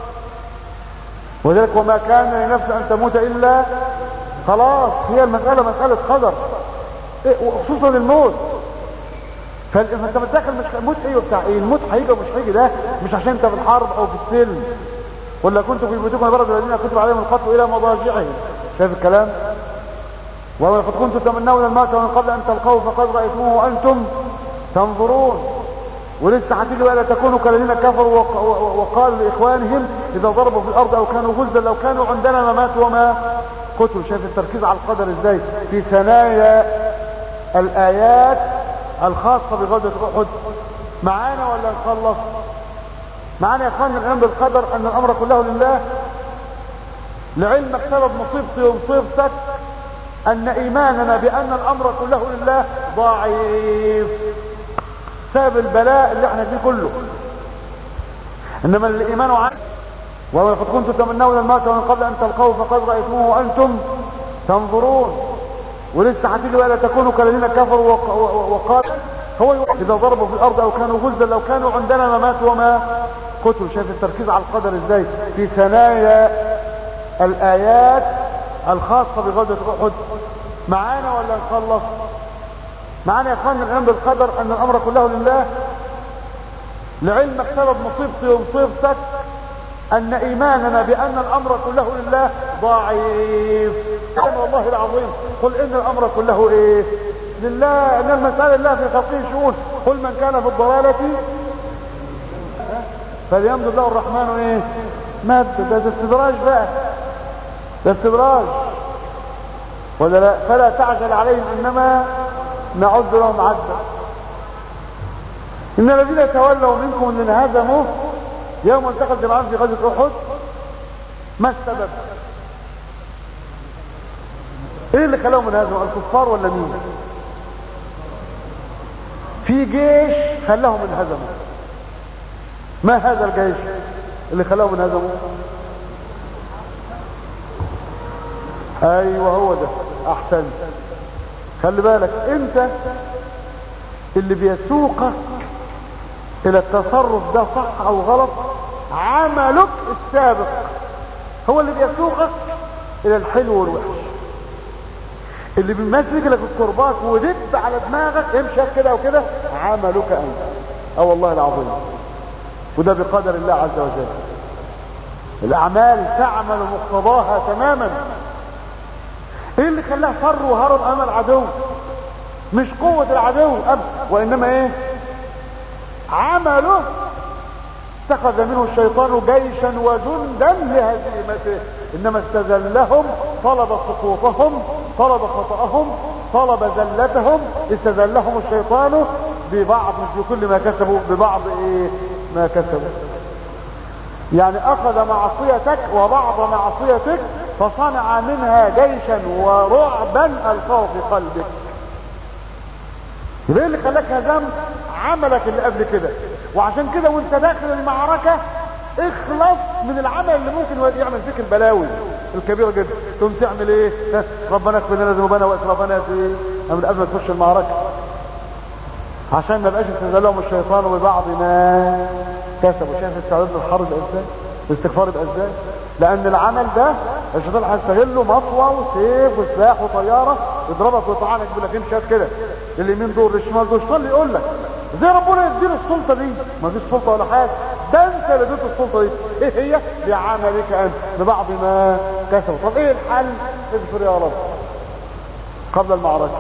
وذلك وما كان لنفس ان تموت الا خلاص هي المسألة مسألة قدر إيه وخصوصا الموت فانت بتدخل مش الموت ايه وبتاع ايه الموت هيجي ومش هيجي ده مش عشان انت في الحرب او في السلم ولا كنت في بيوتكم برد الذين كتب عليهم القتل الى مضاجعهم شايف الكلام ولقد كنتم تمنون الموت من قبل ان تلقوه فقد رايتموه وانتم تنظرون ولسه هتيجي ولا تكونوا كالذين كفروا وقالوا لاخوانهم اذا ضربوا في الارض او كانوا غزا لو كانوا عندنا ما ماتوا وما قتلوا شايف التركيز على القدر ازاي في ثنايا الايات الخاصه بغزوه احد معانا ولا نخلص معانا يا اخواننا الان بالقدر ان الامر كله لله لعلمك سبب مصيبتي ومصيبتك ان ايماننا بان الامر كله لله ضعيف سبب البلاء اللي احنا فيه كله انما الايمان عنه ولقد كنتم تمنون الموت من قبل ان تلقوه فقد رايتموه وانتم تنظرون ولسه هتيجي ولا تكونوا كالذين كفروا وقالوا هو اذا ضربوا في الارض او كانوا غزا لو كانوا عندنا ما ماتوا وما قتلوا شايف التركيز على القدر ازاي في ثنايا الايات الخاصه بغزوه احد معانا ولا نخلص معانا يا اخواننا الان بالقدر ان الامر كله لله لعلمك سبب مصيبتي ومصيبتك ان ايماننا بان الامر كله لله ضعيف والله العظيم قل ان الامر كله ايه لله ان المسألة لله في خلقه شؤون قل من كان في الضلالة فليمدد له الرحمن ايه مد ده, ده استدراج بقى ده استدراج ولا لا فلا تعجل عليهم انما نعد لهم عدا ان الذين تولوا منكم من هزموا يوم التقى الجمعان في غزوه احد ما السبب ايه اللي خلاهم من هزموا الكفار ولا مين في جيش خلاهم انهزموا ما هذا الجيش اللي خلاهم انهزموا ايوه هو ده احسن خلي بالك انت اللي بيسوقك الى التصرف ده صح او غلط عملك السابق هو اللي بيسوقك الى الحلو والوحش اللي بيمسك لك الكرباج ودب على دماغك امشي كده وكده عملك انت اه والله العظيم وده بقدر الله عز وجل الاعمال تعمل مقتضاها تماما ايه اللي خلاه فر وهرب امام العدو مش قوة العدو أب وانما ايه عمله اتخذ منه الشيطان جيشا وجندا لهزيمته انما استذلهم طلب سقوطهم طلب خطأهم طلب زلتهم استذلهم الشيطان ببعض مش بكل ما كسبوا ببعض ايه ما كسبوا يعني اخذ معصيتك وبعض معصيتك فصنع منها جيشا ورعبا القاه في قلبك يبقى اللي خلاك هزمت عملك اللي قبل كده وعشان كده وانت داخل المعركة اخلص من العمل اللي ممكن يعمل فيك البلاوي الكبيرة جدا ثم تعمل ايه ربنا اغفر لنا ذنوبنا واسرافنا في من قبل ما تخش المعركة عشان ما بقاش يستزلهم الشيطان ببعض ما كسبوا شايف استعداد الحرب ازاي الاستغفار يبقى ازاي لان العمل ده الشيطان هيستغله مطوى وسيف وسلاح وطياره يضربك ويطعنك يقول لك امشي كده اليمين دور الشمال دور الشيطان يقول لك زي ربنا يدير السلطه دي ما فيش سلطه ولا حاجه ده انت اللي اديت السلطه دي ايه هي بعملك انت ببعض ما كسبوا طب ايه الحل اغفر يا رب قبل المعركه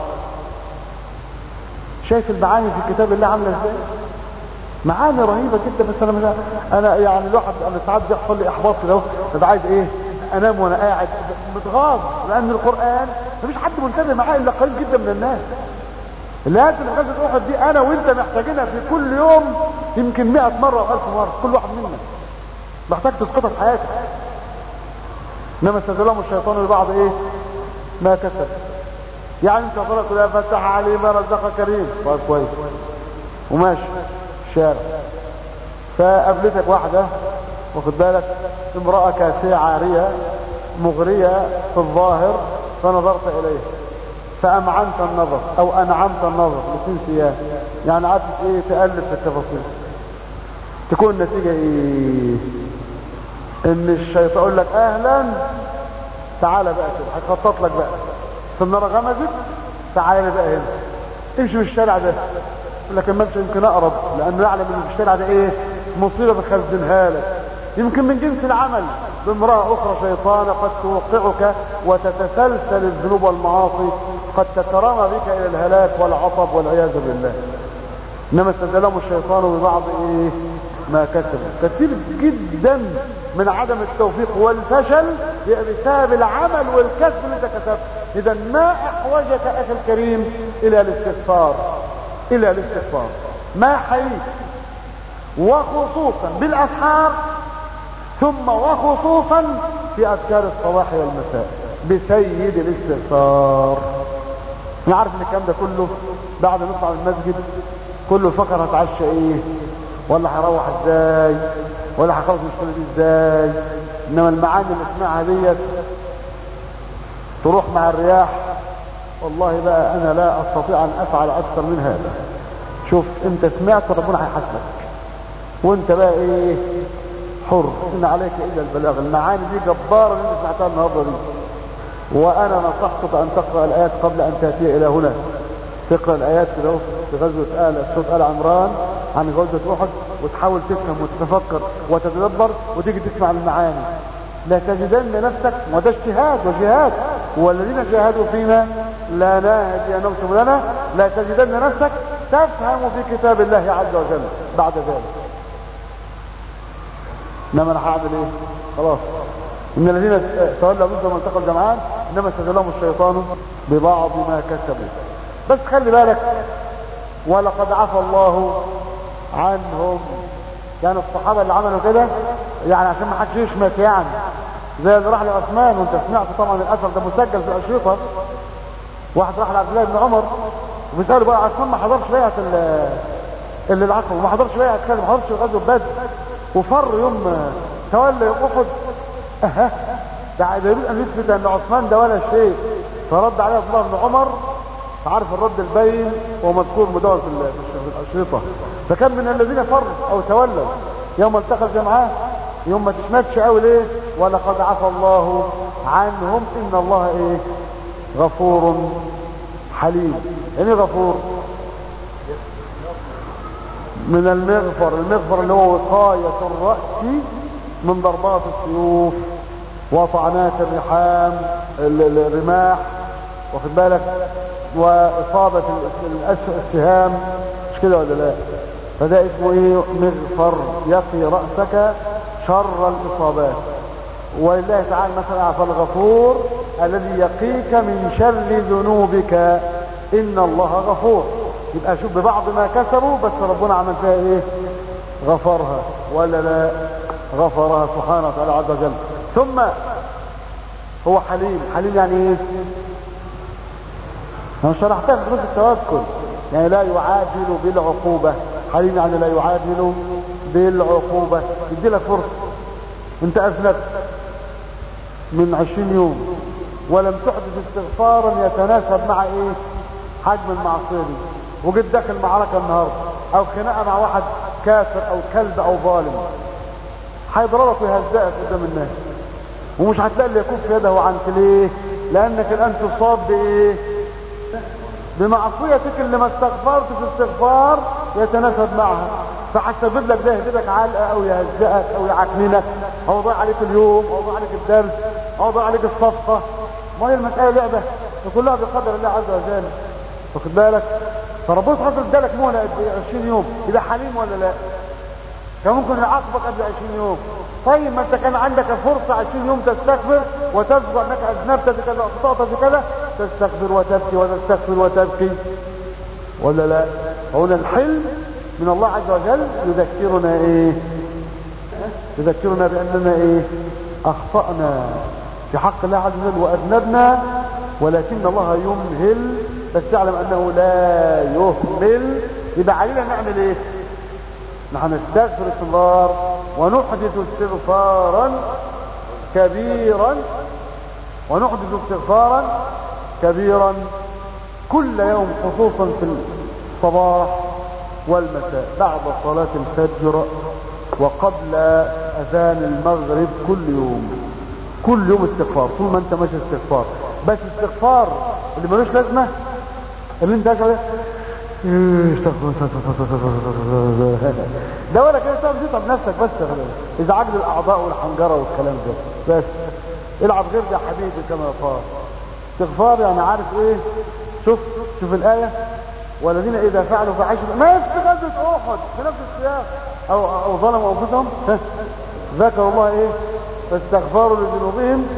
شايف المعاني في كتاب الله عامله ازاي معاني رهيبة جدا بس انا مش انا يعني الواحد انا ساعات بيحصل لي احباط كده اهو عايز ايه انام وانا قاعد متغاظ لان القران مفيش حد ملتزم معاه الا قليل جدا من الناس الايات اللي غزوه احد دي انا وانت محتاجينها في كل يوم يمكن 100 مره او 1000 مره كل واحد منا محتاج تسقطها في حياتك انما استزلهم الشيطان لبعض ايه ما كسب يعني انت قلت لا فتح عليه ما رزق كريم طيب كويس وماشي الشارع فقابلتك واحدة واخد بالك امرأة كاسية عارية مغرية في الظاهر فنظرت إليها فأمعنت النظر أو أنعمت النظر بسين سياه يعني قعدت إيه تألف في التفاصيل تكون النتيجة إيه إن الشيطان يقول لك أهلا تعالى بقى كده هتخطط لك بقى في النار غمزت تعالى لي بقى هنا امشي في الشارع ده لكن ما يمكن اقرب لانه يعلم ان في الشارع ده ايه مصيبه بخزنها لك يمكن من جنس العمل بامراه اخرى شيطانه قد توقعك وتتسلسل الذنوب والمعاصي قد تترامى بك الى الهلاك والعطب والعياذ بالله انما استدلهم الشيطان ببعض ايه ما كسبوا كثير جدا من عدم التوفيق والفشل بسبب العمل والكسب اللي انت كسبته اذا ما احوجك اخي الكريم الى الاستغفار الى الاستغفار ما حييت وخصوصا بالاسحار ثم وخصوصا في اذكار الصباح والمساء بسيد الاستغفار انا عارف ان الكلام ده كله بعد ما نطلع من المسجد كله فكر هتعشى ايه ولا هروح ازاي ولا هخلص المشكله دي ازاي انما المعاني اللي اسمعها ديت تروح مع الرياح والله بقى انا لا استطيع ان افعل اكثر من هذا شوف انت سمعت ربنا هيحاسبك وانت بقى ايه حر ان عليك الا البلاغ المعاني دي جباره اللي انت سمعتها النهارده دي وانا نصحتك ان تقرا الايات قبل ان تاتي الى هنا تقرا الايات كده في غزوه ال سوره ال عمران عن غزوه احد وتحاول تفهم وتتفكر وتتدبر وتيجي تسمع المعاني لا تجدن نفسك وده اجتهاد وجهاد والذين جاهدوا فينا لا نهدي سبلنا لا تجدن نفسك تفهم في كتاب الله عز وجل بعد ذلك انما انا هعمل ايه خلاص ان الذين تولوا ضد من التقى الجمعان انما استزلهم الشيطان ببعض ما كسبوا بس خلي بالك ولقد عفى الله عنهم يعني الصحابه اللي عملوا كده يعني عشان ما حدش يشمت يعني زي اللي راح لعثمان وانت سمعت طبعا الاثر ده مسجل في الاشرطه واحد راح لعبد الله بن عمر وبيساله بقى عثمان ما حضرش بيعه اللي العقل وما حضرش بيعه كذا ما حضرش غزوه بدر وفر يوم تولى يوم احد اها ده يريد ان يثبت ان عثمان ده ولا شيء فرد عليه عبد الله بن عمر عارف الرد البين ومذكور مدون في الاشرطه فكان من الذين فروا او تولوا يوم التقى الجمعان يوم ما تشمتش قوي ليه ولقد عفى الله عنهم ان الله ايه غفور حليم يعني غفور من المغفر المغفر اللي هو وقاية الرأس من ضربات السيوف وطعنات الرحام الرماح واخد بالك وإصابة السهام مش كده ولا لا فده اسمه ايه مغفر يقي رأسك شر الإصابات ولله تعالى مثلا فالغفور الذي يقيك من شر ذنوبك إن الله غفور يبقى شوف ببعض ما كسبوا بس ربنا عمل فيها ايه غفرها ولا لا غفرها سبحانه وتعالى عز وجل ثم هو حليم حليم يعني ايه انا شرحتها في دروس التوكل يعني لا يعاجل بالعقوبة حليم يعني لا يعاجل بالعقوبة يدي لك فرصة انت اذنبت من عشرين يوم ولم تحدث استغفارا يتناسب مع ايه حجم المعصية دي وجيت داخل معركة النهاردة او خناقة مع واحد كافر او كلب او ظالم هيضربك ويهزقك قدام الناس ومش هتلاقي اللي يكف يده عنك ليه لانك الان تصاب بايه بمعصيتك اللي ما استغفرت في استغفار يتناسب معها فهتسبب لك ده يهددك علقه او يهزئك او يعكننك او يضيع عليك اليوم او يضيع عليك الدرس او يضيع عليك الصفقه ما هي المساله لعبه وكلها بقدر الله عز وجل واخد بالك فربنا سبحانه ادالك مهله قد ايه 20 يوم يبقى حليم ولا لا كان ممكن يعاقبك قبل 20 يوم طيب ما انت كان عندك فرصه 20 يوم تستكبر وتذكر انك اذنبت بكذا اخطات بكذا تستغفر وتبكي وتستغفر وتبكي ولا لا هنا الحلم من الله عز وجل يذكرنا ايه يذكرنا باننا ايه اخطأنا في حق الله عز وجل واذنبنا ولكن الله يمهل بس تعلم انه لا يهمل يبقى علينا نعمل ايه نحن نستغفر استغفار ونحدث استغفارا كبيرا ونحدث استغفارا كبيرا كل يوم خصوصا في الصباح والمساء بعد صلاة الفجر وقبل اذان المغرب كل يوم كل يوم استغفار طول ما انت ماشي استغفار بس استغفار اللي ملوش لازمه اللي انت قاعد ده ولا كده تعمل تتعب نفسك بس اذا عجل الاعضاء والحنجره والكلام ده بس العب غير ده حبيبي كما قال استغفار يعني عارف ايه شوف شوف الايه والذين اذا فعلوا فحشوا ما في غزوه احد في نفس السياق او او ظلموا انفسهم ذكروا الله ايه فاستغفروا لذنوبهم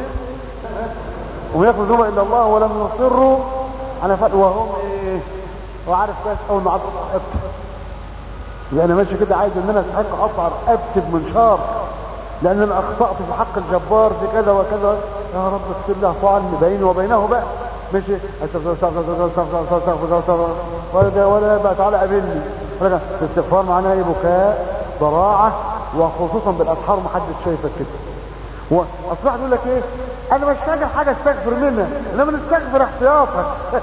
وما يغفر الذنوب الا الله ولم يصروا على فعل وهم ايه وعارف كويس اول ما عطوا ابكي يبقى انا ماشي كده عايز ان انا استحق اقطع رقبتي بمنشار لان انا اخطات في حق الجبار في كذا وكذا يا رب اغفر له طعن بيني وبينه بقى ماشي استغفر استغفر استغفر استغفر استغفر ولا ولا بقى تعالى قابلني الاستغفار معناه ايه بكاء ضراعه وخصوصا بالاسحار محدش شايفك كده واصبح يقول لك ايه انا مش فاكر حاجه استغفر منها انما نستغفر احتياطا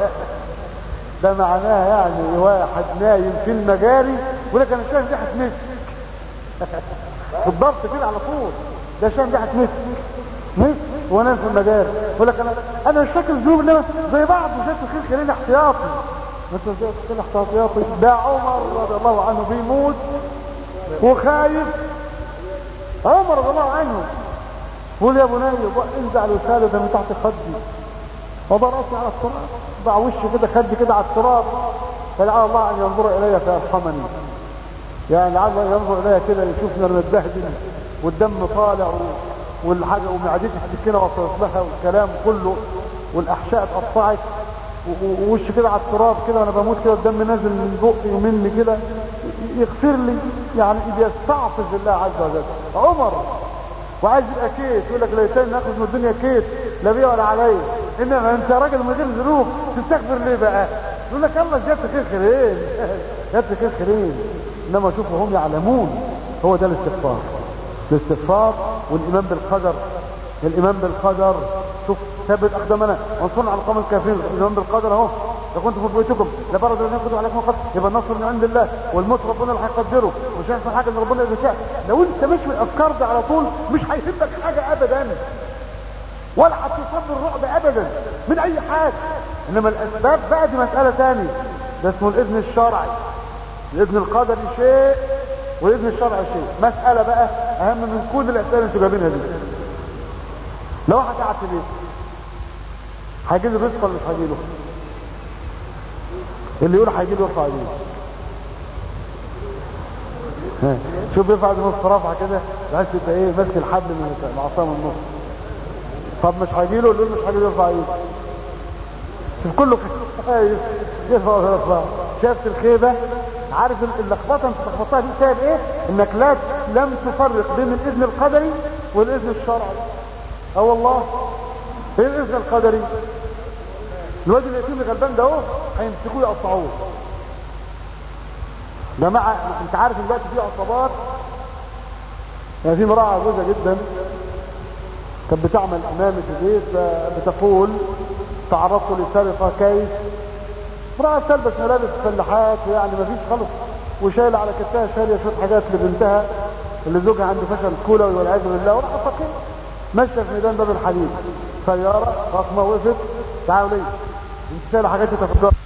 ده معناها يعني واحد نايم في المجاري يقول لك انا شايف ريحه مسك بالضبط كده على طول ده شايف ريحه مسك مسك وانا في المجاري يقول لك انا انا مش فاكر ذنوب انما زي بعض وشايف الخير خيرين احتياطي انت شايف خير احتياطي ده عمر رضي الله عنه بيموت وخايف عمر رضي الله عنه قول يا بني انزع الوسادة ده من تحت خدي وضع راسي على التراب ضع وشي كده خدي كده على التراب فلعل الله ان ينظر الي فيرحمني يعني لعل ينظر الي كده يشوفني انا متبهدل والدم طالع والحاجه ومعدتي السكينه وصلت لها والكلام كله والاحشاء اتقطعت ووشي كده على التراب كده وانا بموت كده الدم نازل من بقي ومني كده يغفر لي يعني بيستعطف الله عز وجل عمر وعايز يبقى كيس يقول لك ليتني ناخذ من الدنيا كيس لا بيا ولا عليا انما انت راجل من غير ذنوب تستغفر ليه بقى يقول لك الله جبت خير خيرين جبت خير خيرين انما شوفوا هم يعلمون هو ده الاستغفار الاستغفار والايمان بالقدر الايمان بالقدر شوف ثبت اقدامنا وانصرنا على القوم الكافرين الايمان بالقدر اهو لو كنتم في بيوتكم لبرد الذين كتبوا عليكم القتل يبقى النصر من عند الله والموت ربنا اللي هيقدره مش هيحصل حاجه ان ربنا اذا شاء لو انت مش من الافكار دي على طول مش هيهمك حاجه ابدا ولا هتصاب الرعب ابدا من اي حاجه انما الاسباب بقى دي مساله ثانيه ده اسمه الاذن الشرعي الاذن القدري شيء والاذن الشرعي شيء مساله بقى اهم من كل الاسئله اللي انتوا جايبينها دي لو واحد قاعد في بيته هيجي له رزق ولا مش هيجي له اللي يقول هيجي له يرفع ايديه شوف يرفع نص رفعه كده بحيث يبقى ايه ماسك الحبل من العصا من النص طب مش هيجي له يقول مش هيجي له يرفع ايديه شوف كله كده يرفع ويرفع شافت الخيبه عارف اللخبطه انت لخبطتها دي بسبب ايه انك لا لم تفرق بين الاذن القدري والاذن الشرعي اه والله ايه الاذن القدري الواد اليتيم الغلبان ده اهو هيمسكوه يقطعوه جماعه انت عارف دلوقتي في عصابات يعني في امراه عجوزه جدا كانت بتعمل امامي في البيت بتقول تعرضت لسرقه كيف امراه تلبس ملابس فلاحات ويعني ما فيش خالص وشايله على كتفها شاريه شويه حاجات لبنتها اللي زوجها عنده فشل كلوي والعياذ بالله وراح فقير ماشيه في ميدان باب الحديد سياره فاطمه وقفت تعالوا ليه انت شايله حاجات تفجر